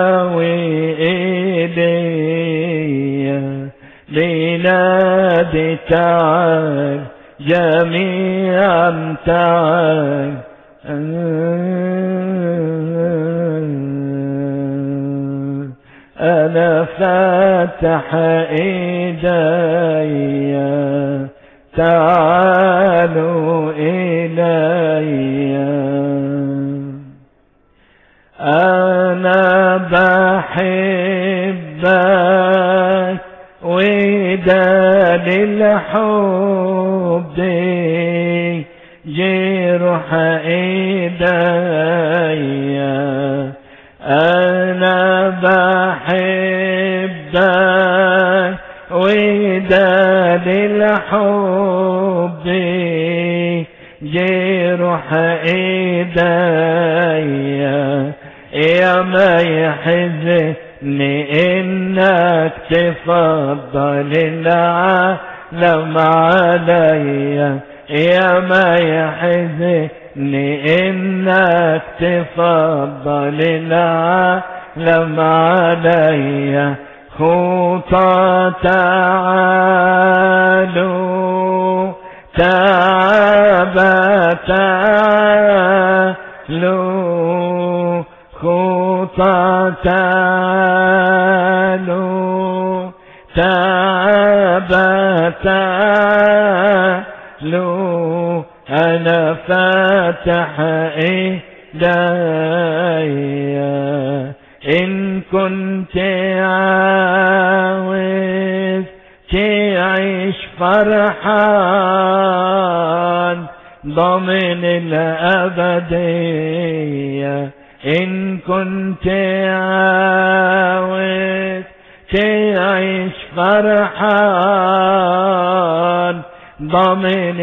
وإيليا بنادي تعال جميعا تعال أنا فاتح إيدي تعالوا إلي بحبك وده للحب دي جرح ايديا انا بحبك وده للحب دي جرح ايديا يا ما يحزني انك تفضل العالم عليا يا ما يحزني انك تفضل العالم عليا خطى تعالوا تعبا تعالوا خطى تعالوا تعبا تعالوا انا فاتح ايديا ان كنت عاوز تعيش فرحان ضمن الأبدية إن كنت عاوز تعيش فرحان ضمن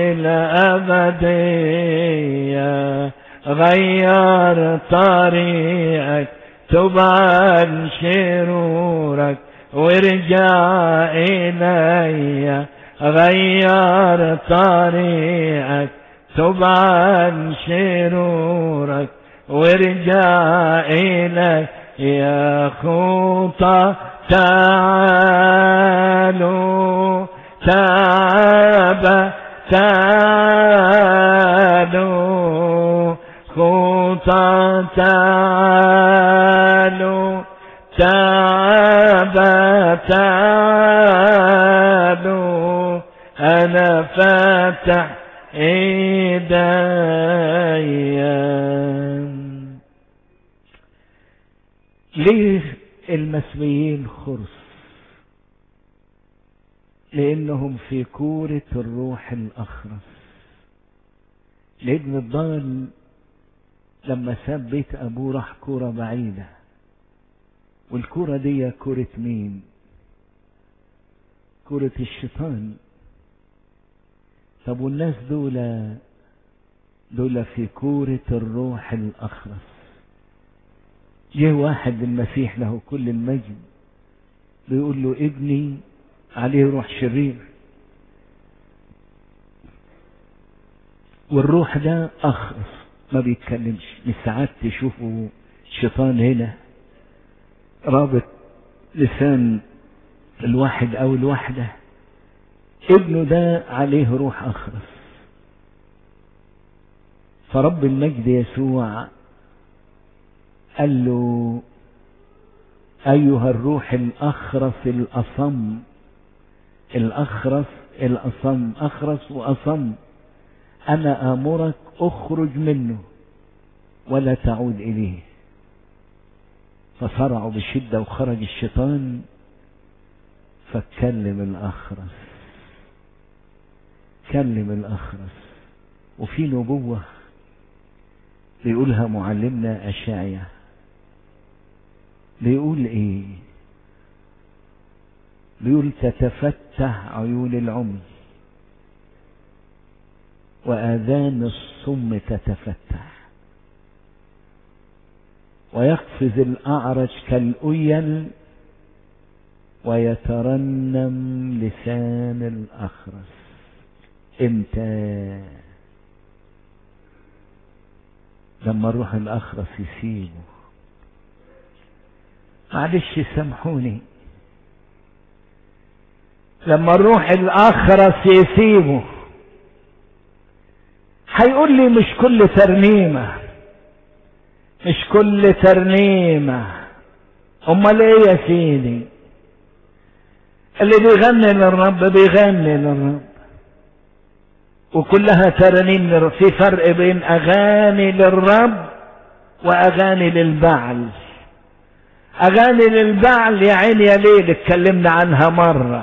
الأبدية غير طريقك تب عن شرورك وارجع إلي غير طريقك تب عن شرورك وارجع إلي يا خوطة تعالوا تعب تعالوا خوطة تعالوا تعب تعالوا أنا فاتح ايديا ليه المسيحيين خرس لانهم في كورة الروح الاخرس لابن الضال لما ساب بيت ابوه راح كورة بعيدة والكورة دي كورة مين كورة الشيطان طب والناس دول دول في كورة الروح الأخرس جه واحد المسيح له كل المجد بيقول له ابني عليه روح شرير والروح ده أخرس ما بيتكلمش من ساعات تشوفوا شيطان هنا رابط لسان الواحد أو الواحدة ابنه ده عليه روح أخرس فرب المجد يسوع قال له أيها الروح الأخرس الأصم الأخرس الأصم أخرس وأصم أنا آمرك أخرج منه ولا تعود إليه فصرعوا بشدة وخرج الشيطان فاتكلم الأخرس كلم الأخرس وفي نبوة بيقولها معلمنا أشعيا بيقول إيه بيقول تتفتح عيون العمي وآذان الصم تتفتح ويقفز الأعرج كالأيل ويترنم لسان الأخرس امتى لما الروح الأخرس يسيبه معلش سامحوني لما الروح الأخرس يسيبه هيقول لي مش كل ترنيمة مش كل ترنيمة امال ايه يا سيدي اللي بيغني للرب بيغني للرب وكلها ترانيم للرب في فرق بين اغاني للرب واغاني للبعل اغاني للبعل يا عين يا ليل اتكلمنا عنها مرة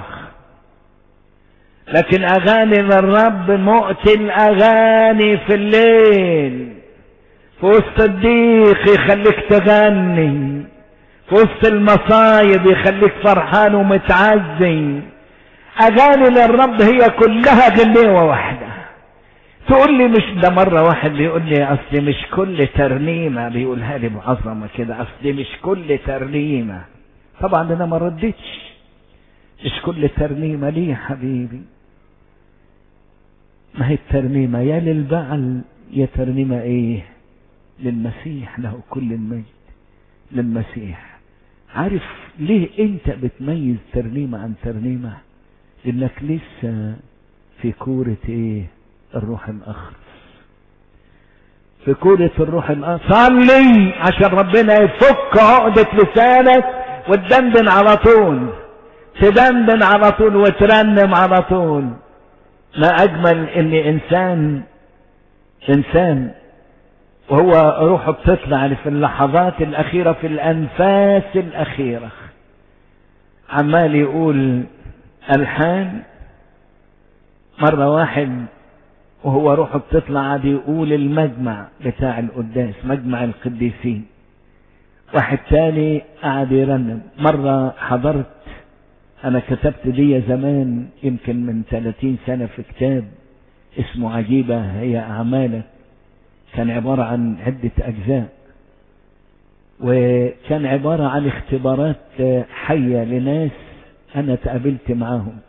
لكن اغاني للرب مؤتي الاغاني في الليل في وسط الضيق يخليك تغني في وسط المصايب يخليك فرحان ومتعزي اغاني للرب هي كلها غنيوة واحدة تقول لي مش ده مرة واحد بيقول لي اصل مش كل ترنيمة بيقولها لي بعظمة كده اصل مش كل ترنيمة طبعا انا ما ردتش مش كل ترنيمة ليه يا حبيبي ما هي الترنيمة يا للبعل يا ترنيمة ايه للمسيح له كل المجد للمسيح عارف ليه انت بتميز ترنيمة عن ترنيمة انك لسه في كورة ايه الروح الاخرس في كورة الروح الاخرس صلي عشان ربنا يفك عقدة لسانك وتدندن على طول تدندن على طول وترنم على طول ما اجمل ان انسان انسان وهو روحه بتطلع في اللحظات الاخيرة في الانفاس الاخيرة عمال يقول الحان مرة واحد وهو روحه بتطلع عاد يقول المجمع بتاع القداس مجمع القديسين واحد تاني قعد يرنم مرة حضرت انا كتبت دي زمان يمكن من 30 سنة في كتاب اسمه عجيبة هي اعمالك كان عبارة عن عدة اجزاء وكان عبارة عن اختبارات حية لناس انا تقابلت معاهم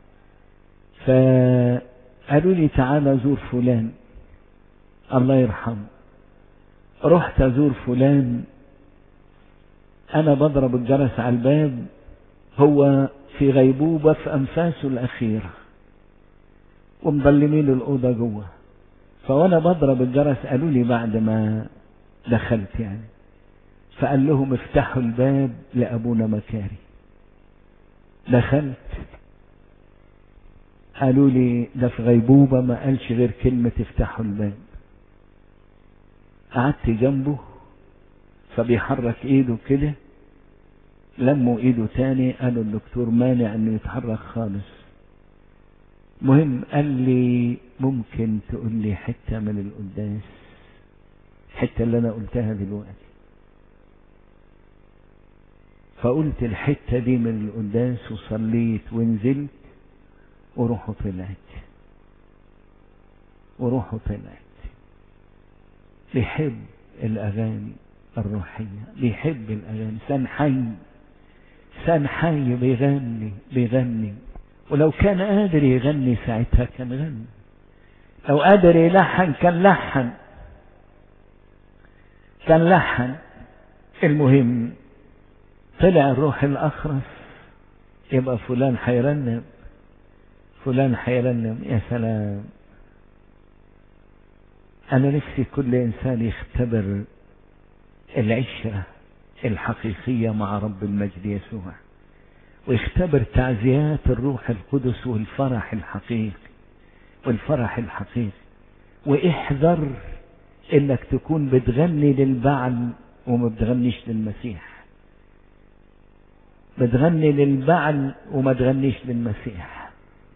فقالوا لي تعالى زور فلان الله يرحمه رحت ازور فلان انا بضرب الجرس على الباب هو في غيبوبة في انفاسه الاخيرة ومظلمين الاوضة جوه فوانا بضرب الجرس قالوا لي بعد ما دخلت يعني فقال لهم افتحوا الباب لابونا مكاري دخلت قالوا لي ده في غيبوبة ما قالش غير كلمة افتحوا الباب قعدت جنبه فبيحرك ايده كده لموا ايده تاني قالوا الدكتور مانع انه يتحرك خالص مهم قال لي ممكن تقول لي حتة من القداس الحتة اللي انا قلتها دلوقتي فقلت الحتة دي من القداس وصليت ونزلت وروحه طلعت وروحه طلعت بيحب الأغاني الروحية بيحب الأغاني سان حي سان حي بيغني بيغني ولو كان قادر يغني ساعتها كان غني لو قادر يلحن كان لحن كان لحن المهم طلع الروح الأخرس يبقى فلان حيرنم فلان حيرنم يا سلام أنا نفسي كل إنسان يختبر العشرة الحقيقية مع رب المجد يسوع ويختبر تعزيات الروح القدس والفرح الحقيقي والفرح الحقيقي واحذر انك تكون بتغني للبعل وما بتغنيش للمسيح بتغني للبعل وما تغنيش للمسيح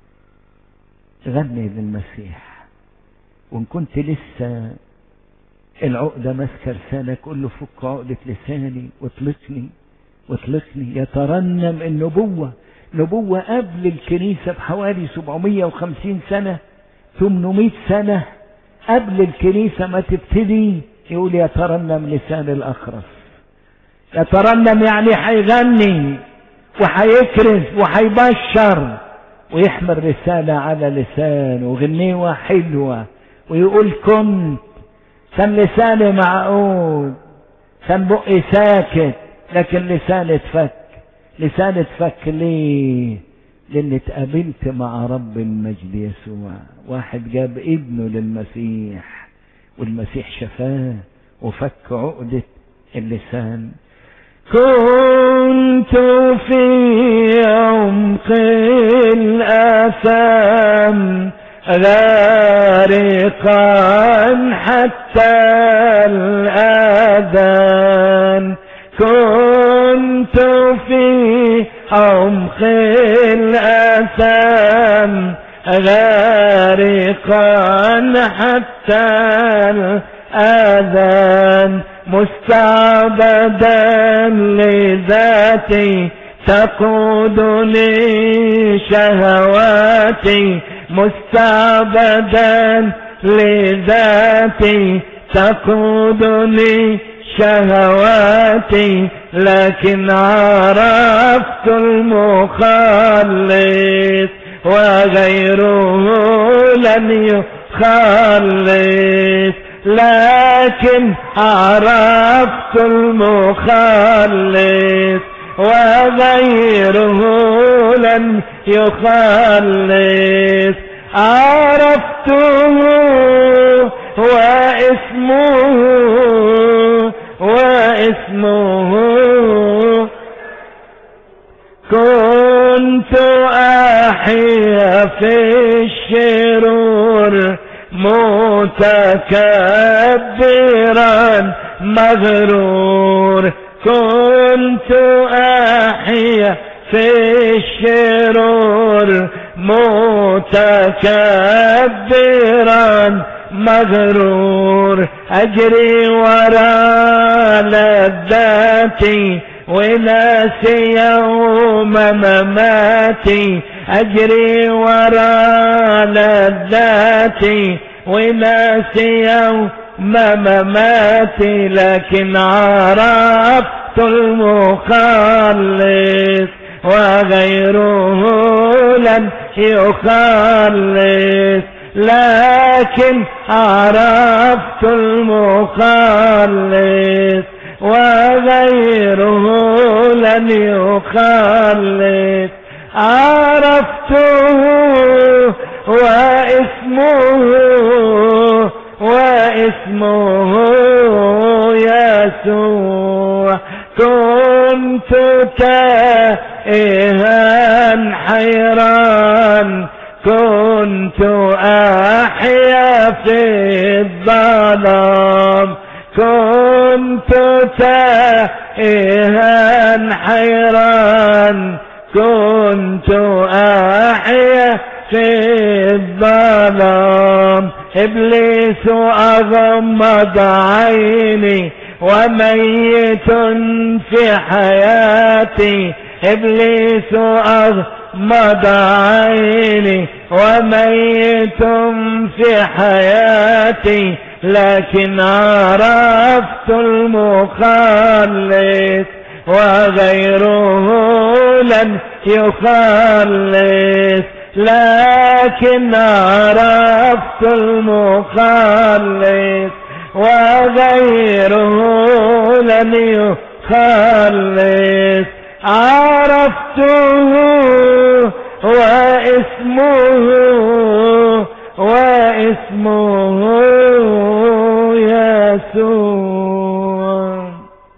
غني للمسيح وان كنت لسه العقدة ماسكة لسانك قول له فك عقدة لساني واطلقني واطلقني يترنم النبوة نبوة قبل الكنيسة بحوالي 750 سنة 800 سنة قبل الكنيسة ما تبتدي يقول يترنم لسان الأخرس يترنم يعني حيغني وحيكرز وحيبشر ويحمل رسالة على لسانه وغنيوة حلوة ويقول كنت كان لساني معقود كان بقي ساكت لكن لساني اتفك لساني اتفك ليه لان اتقابلت مع رب المجد يسوع واحد جاب ابنه للمسيح والمسيح شفاه وفك عقدة اللسان كنت في عمق الآثام غارقا حتى الآذان كنت عمق الأثام غارقا حتى الآذان مستعبدا لذاتي تقودني شهواتي مستعبدا لذاتي تقودني شهواتي لكن عرفت المخلص وغيره لن يخلص لكن عرفت المخلص وغيره لن يخلص عرفته واسمه واسمه كنت أحيا في الشرور متكبرا مغرور كنت أحيا في الشرور متكبرا مغرور أجري وراء لذاتي وناسي يوم مماتي أجري وراء لذاتي وناسي يوم مماتي لكن عرفت المخلص وغيره لن يخلص لكن عرفت المخلص وغيره لن يخلص عرفته واسمه واسمه يسوع كنت تائها حيران كنت أحيا في الظلام كنت تائها حيران كنت أحيا في الظلام إبليس أغمض عيني وميت في حياتي إبليس أغمض عيني وميت في حياتي لكن عرفت المخلص وغيره لن يخلص لكن عرفت المخلص وغيره لن يخلص عرفته واسمه واسمه يسوع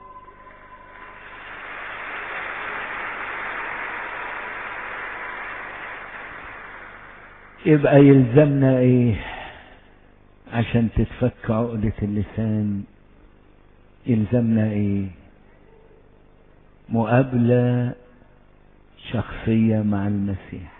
يبقى يلزمنا ايه عشان تتفك عقدة اللسان يلزمنا ايه مقابلة شخصية مع المسيح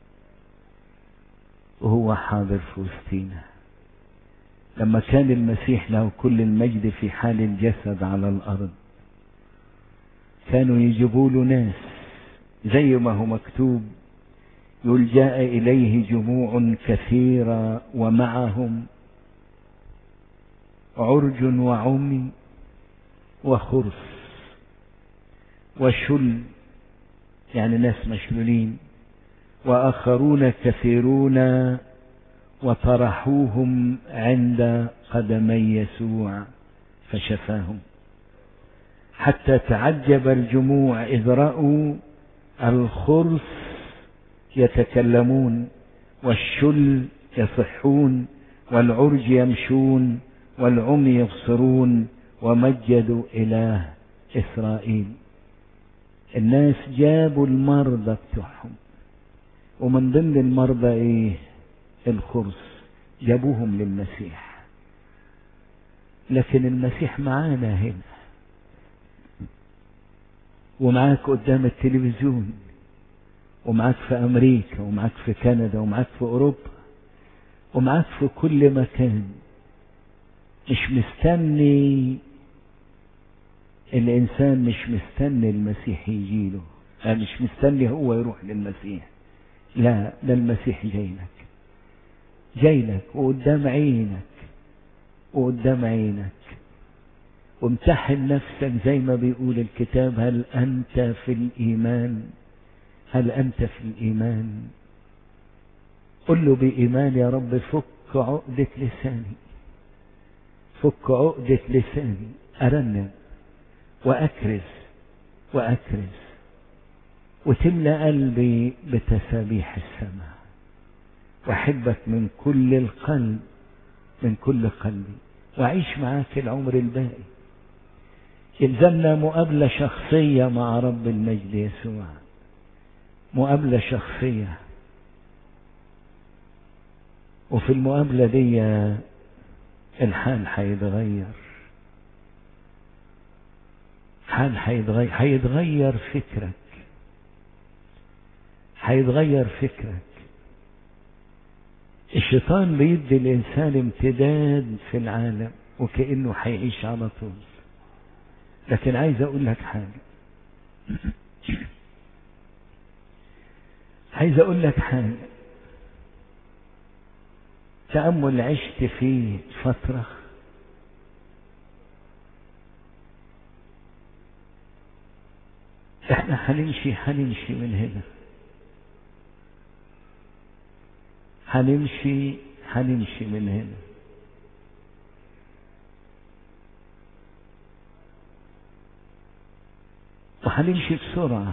وهو حاضر في وسطينا لما كان المسيح له كل المجد في حال الجسد على الأرض كانوا يجيبوا له ناس زي ما هو مكتوب يقول جاء إليه جموع كثيرة ومعهم عرج وعمي وخرس وشل يعني ناس مشلولين وآخرون كثيرون وطرحوهم عند قدمي يسوع فشفاهم حتى تعجب الجموع إذ رأوا الخرس يتكلمون والشل يصحون والعرج يمشون والعمي يبصرون ومجدوا إله إسرائيل الناس جابوا المرضى بتوعهم ومن ضمن المرضى ايه الخرس جابوهم للمسيح لكن المسيح معانا هنا ومعاك قدام التلفزيون ومعاك في أمريكا ومعاك في كندا ومعاك في أوروبا ومعاك في كل مكان مش مستني الإنسان مش مستني المسيح يجيله لا مش مستني هو يروح للمسيح لا ده المسيح جاي لك جاي لك وقدام عينك وقدام عينك وامتحن نفسك زي ما بيقول الكتاب هل أنت في الإيمان هل أنت في الإيمان قل له بإيمان يا رب فك عقدة لساني فك عقدة لساني أرنم وأكرز وأكرز وتملى قلبي بتسابيح السماء وأحبك من كل القلب من كل قلبي وأعيش معاك العمر الباقي يلزمنا مقابلة شخصية مع رب المجد يسوع مقابلة شخصية وفي المقابلة دي الحال هيتغير حال هيتغير هيتغير فكرك هيتغير فكرك الشيطان بيدي الإنسان امتداد في العالم وكأنه هيعيش على طول لكن عايز أقول لك حاجة عايز أقول لك حاجة تأمل عشت فيه فترة احنا هنمشي هنمشي من هنا هنمشي هنمشي من هنا وهنمشي بسرعة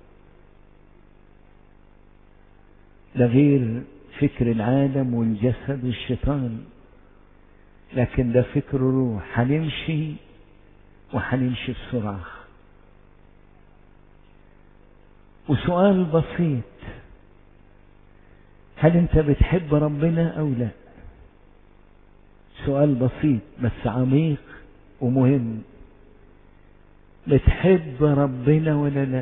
ده غير فكر العالم والجسد والشيطان لكن ده فكر روح هنمشي وهنمشي بسرعة وسؤال بسيط هل انت بتحب ربنا او لا سؤال بسيط بس عميق ومهم بتحب ربنا ولا لا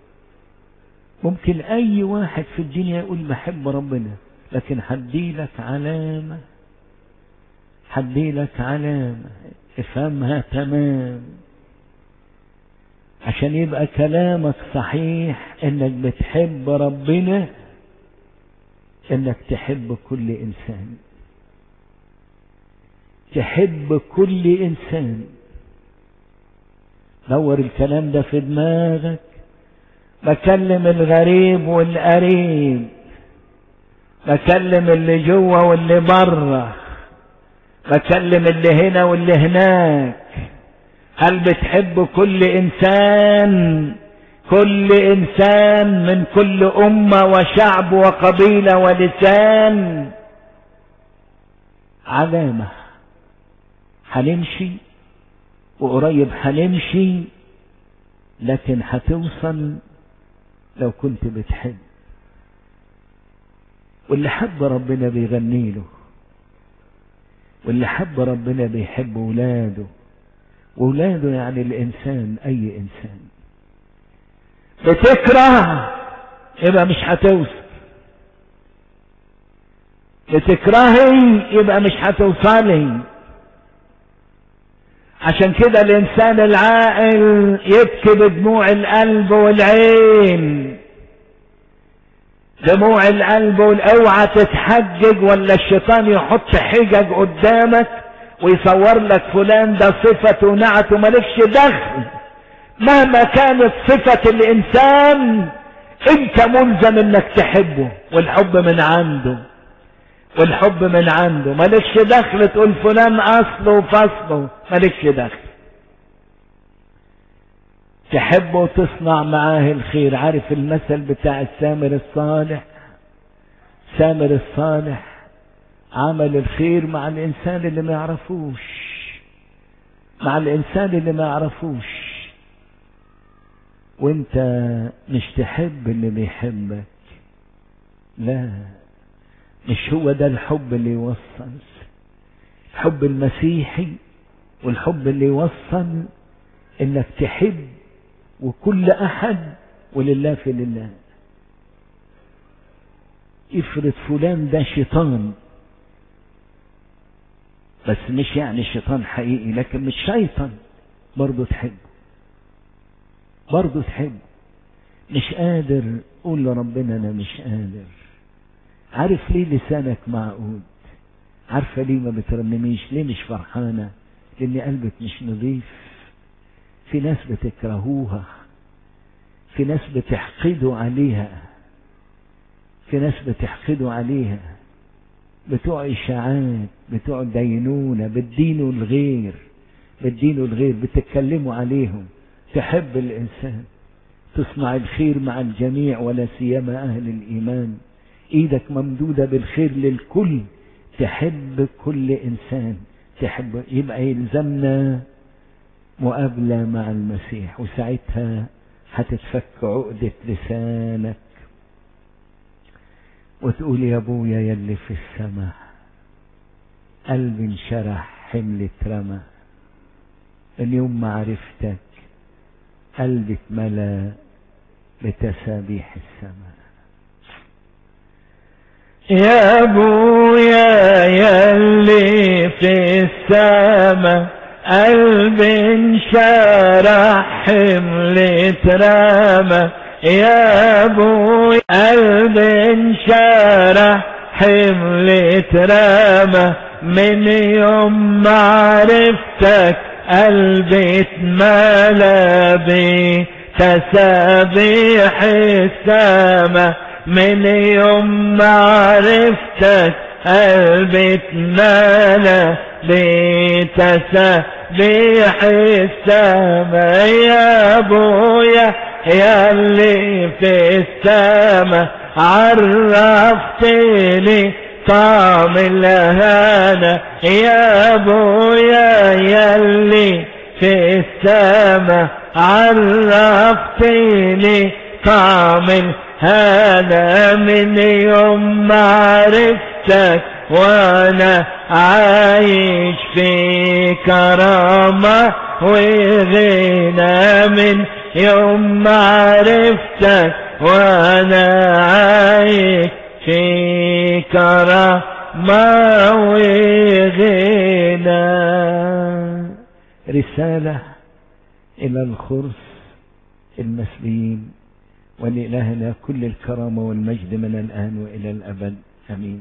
ممكن اي واحد في الدنيا يقول بحب ربنا لكن هديلك علامة هديلك علامة افهمها تمام عشان يبقى كلامك صحيح انك بتحب ربنا انك تحب كل انسان تحب كل انسان دور الكلام ده في دماغك بكلم الغريب والقريب بكلم اللي جوه واللي بره بكلم اللي هنا واللي هناك هل بتحب كل انسان كل انسان من كل امه وشعب وقبيله ولسان علامه هنمشي وقريب هنمشي لكن هتوصل لو كنت بتحب واللي حب ربنا بيغني له واللي حب ربنا بيحب ولاده ولاده يعني الانسان اي انسان بتكره يبقى مش هتوصل بتكرهي يبقى مش هتوصلي عشان كده الانسان العاقل يبكي بدموع القلب والعين دموع القلب اوعى تتحجج ولا الشيطان يحط حجج قدامك ويصور لك فلان ده صفته ونعته مالكش دخل مهما كانت صفة الانسان انت ملزم انك تحبه والحب من عنده والحب من عنده مالكش دخل تقول فلان اصله وفصله مالكش دخل تحبه وتصنع معاه الخير عارف المثل بتاع السامر الصالح سامر الصالح عمل الخير مع الانسان اللي ما يعرفوش مع الانسان اللي ما يعرفوش وانت مش تحب اللي بيحبك لا مش هو ده الحب اللي يوصل الحب المسيحي والحب اللي يوصل انك تحب وكل أحد ولله في لله افرض فلان ده شيطان بس مش يعني شيطان حقيقي لكن مش شيطان برضه تحبه برضه تحبه مش قادر قول لربنا انا مش قادر عارف ليه لسانك معقود عارفة ليه ما بترنميش ليه مش فرحانة لان قلبك مش نظيف في ناس بتكرهوها في ناس بتحقدوا عليها في ناس بتحقدوا عليها بتوع إشاعات بتوع دينونة بتدينوا الغير بتدينوا الغير بتتكلموا عليهم تحب الإنسان تصنع الخير مع الجميع ولا سيما أهل الإيمان إيدك ممدودة بالخير للكل تحب كل إنسان تحب يبقى يلزمنا مقابلة مع المسيح وساعتها هتتفك عقدة لسانك وتقول يا ابويا يلي في السماء قلبي انشرح حمل اترمى من يوم ما عرفتك قلبي اتملى بتسابيح السماء يا ابويا يلي في السماء قلبي انشرح حمل اترمى يا ابوي قلبي انشرح حمل اترمى من يوم ما عرفتك قلبي اتملى بتسابيح السما من يوم ما عرفتك قلبي اتملى بتسابيح السما يا ابويا يا اللي في السما عرفتني طعم الهنا يا ابويا يا اللي في السما عرفتني طعم الهنا من يوم ما عرفتك وانا عايش في كرامة وغنى من يوم ما عرفتك وانا عايش في كرامة وغنى رسالة إلى الخرس المسلمين ولإلهنا كل الكرامة والمجد من الآن وإلى الأبد أمين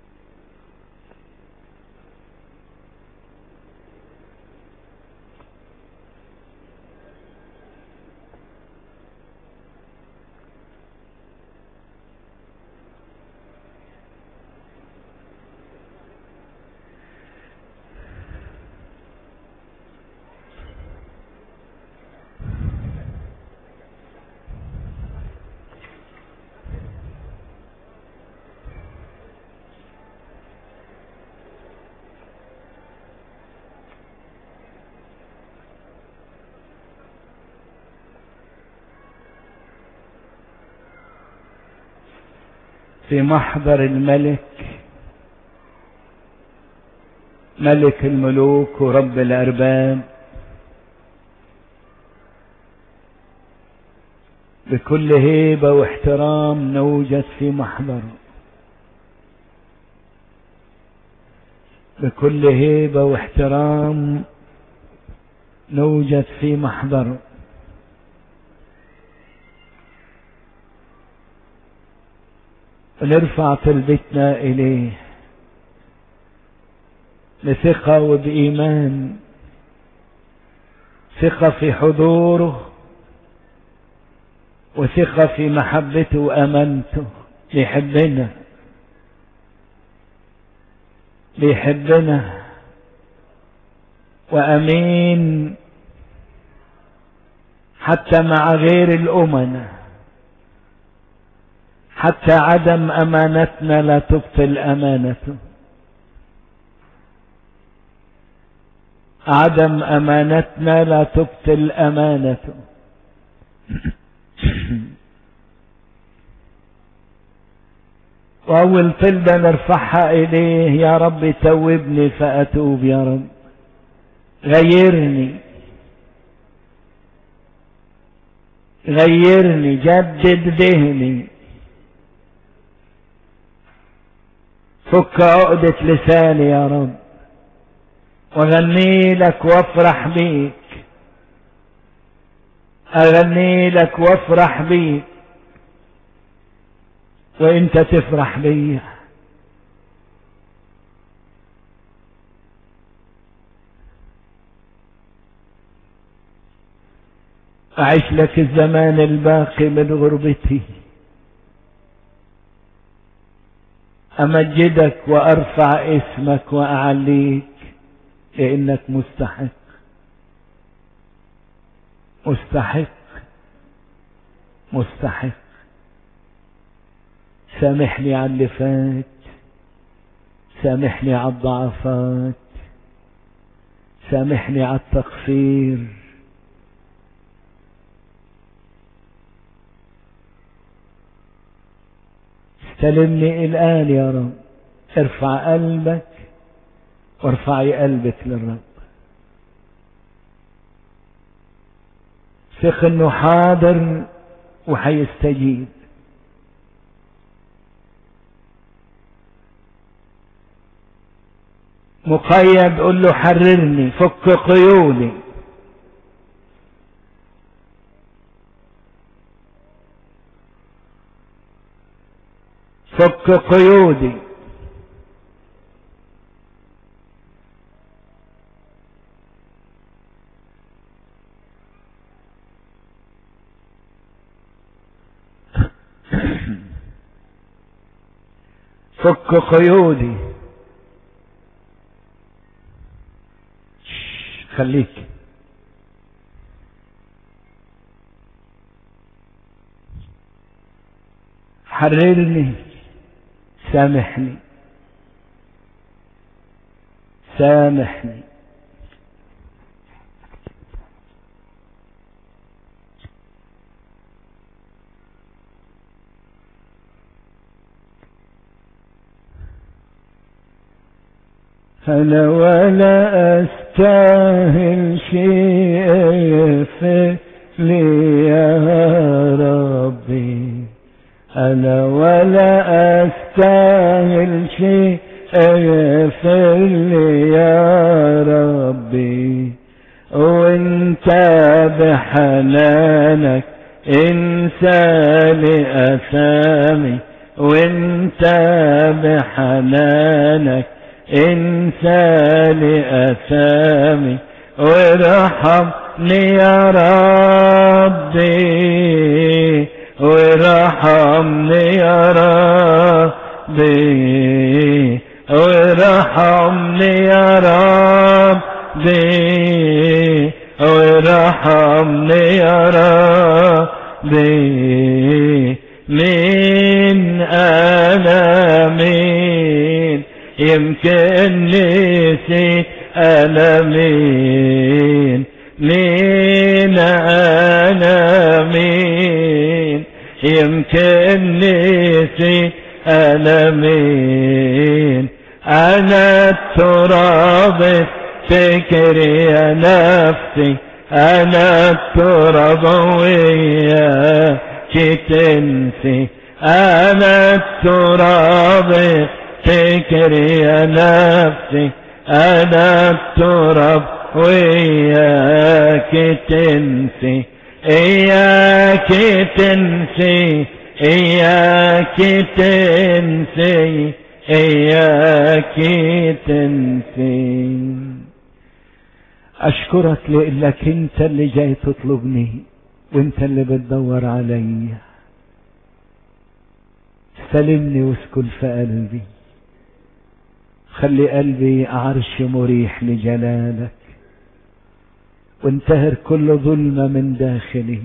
في محضر الملك ملك الملوك ورب الأرباب بكل هيبة واحترام نوجد في محضر بكل هيبة واحترام نوجد في محضر ونرفع طلبتنا إليه بثقة وبإيمان ثقة في حضوره وثقة في محبته وأمانته بيحبنا بيحبنا وأمين حتى مع غير الأمنة حتى عدم أمانتنا لا تبطل أمانته عدم أمانتنا لا تبطل أمانته وأول طلبة نرفعها إليه يا رب توبني فأتوب يا رب غيرني غيرني جدد ذهني فك عقدة لساني يا رب واغني لك وافرح بيك اغني لك وافرح بيك وانت تفرح بيا أعيش لك الزمان الباقي من غربتي أمجدك وأرفع اسمك وأعليك لأنك مستحق مستحق مستحق سامحني على اللي فات سامحني على الضعفات سامحني على التقصير استلمني الآن يا رب ارفع قلبك وارفعي قلبك للرب ثق انه حاضر وحيستجيب مقيد قل له حررني فك قيودي فك قيودي فك قيودي خليك حررني سامحني سامحني أنا ولا أستاهل شيء لي يا ربي أنا ولا أستاهل شيء اغفر لي يا ربي وانت بحنانك انسى لي أثامي وانت بحنانك انسى لي أثامي وارحمني يا ربي وارحمني يا ربي وارحمني يا ربي وارحمني يا ربي من أنا مين يمكن نسيت أنا مين مين أنا مين يمكن نسيت أنا مين أنا التراب فكري يا نفسي أنا التراب وياك تنسي أنا التراب فكري يا نفسي أنا التراب وياك تنسي إياك تنسي إياك تنسي إياك تنسي أشكرك لأنك أنت اللي جاي تطلبني وأنت اللي بتدور علي استلمني واسكن في قلبي خلي قلبي عرش مريح لجلالك وانتهر كل ظلمة من داخلي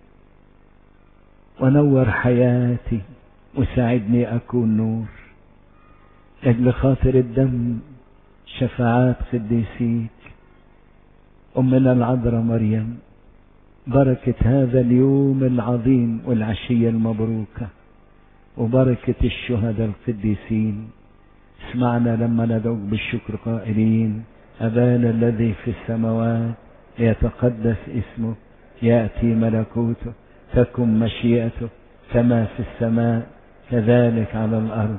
ونور حياتي وساعدني أكون نور أجل خاطر الدم شفاعات قديسيك أمنا العذراء مريم بركة هذا اليوم العظيم والعشية المبروكة وبركة الشهداء القديسين اسمعنا لما ندعوك بالشكر قائلين أبانا الذي في السماوات يتقدس اسمه يأتي ملكوته تكن مشيئته كما في السماء كذلك على الأرض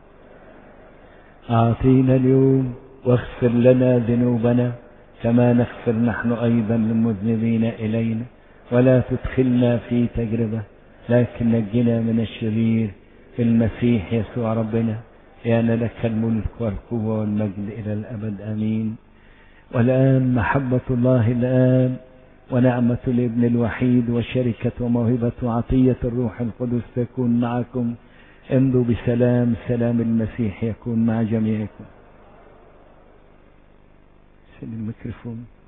أعطينا اليوم واغفر لنا ذنوبنا كما نغفر نحن أيضا للمذنبين إلينا ولا تدخلنا في تجربة لكن نجنا من الشرير في المسيح يسوع ربنا لأن لك الملك والقوة والمجد إلى الأبد آمين والآن محبة الله الآن ونعمة الابن الوحيد وشركة وموهبة وعطية الروح القدس تكون معكم امضوا بسلام سلام المسيح يكون مع جميعكم سن الميكروفون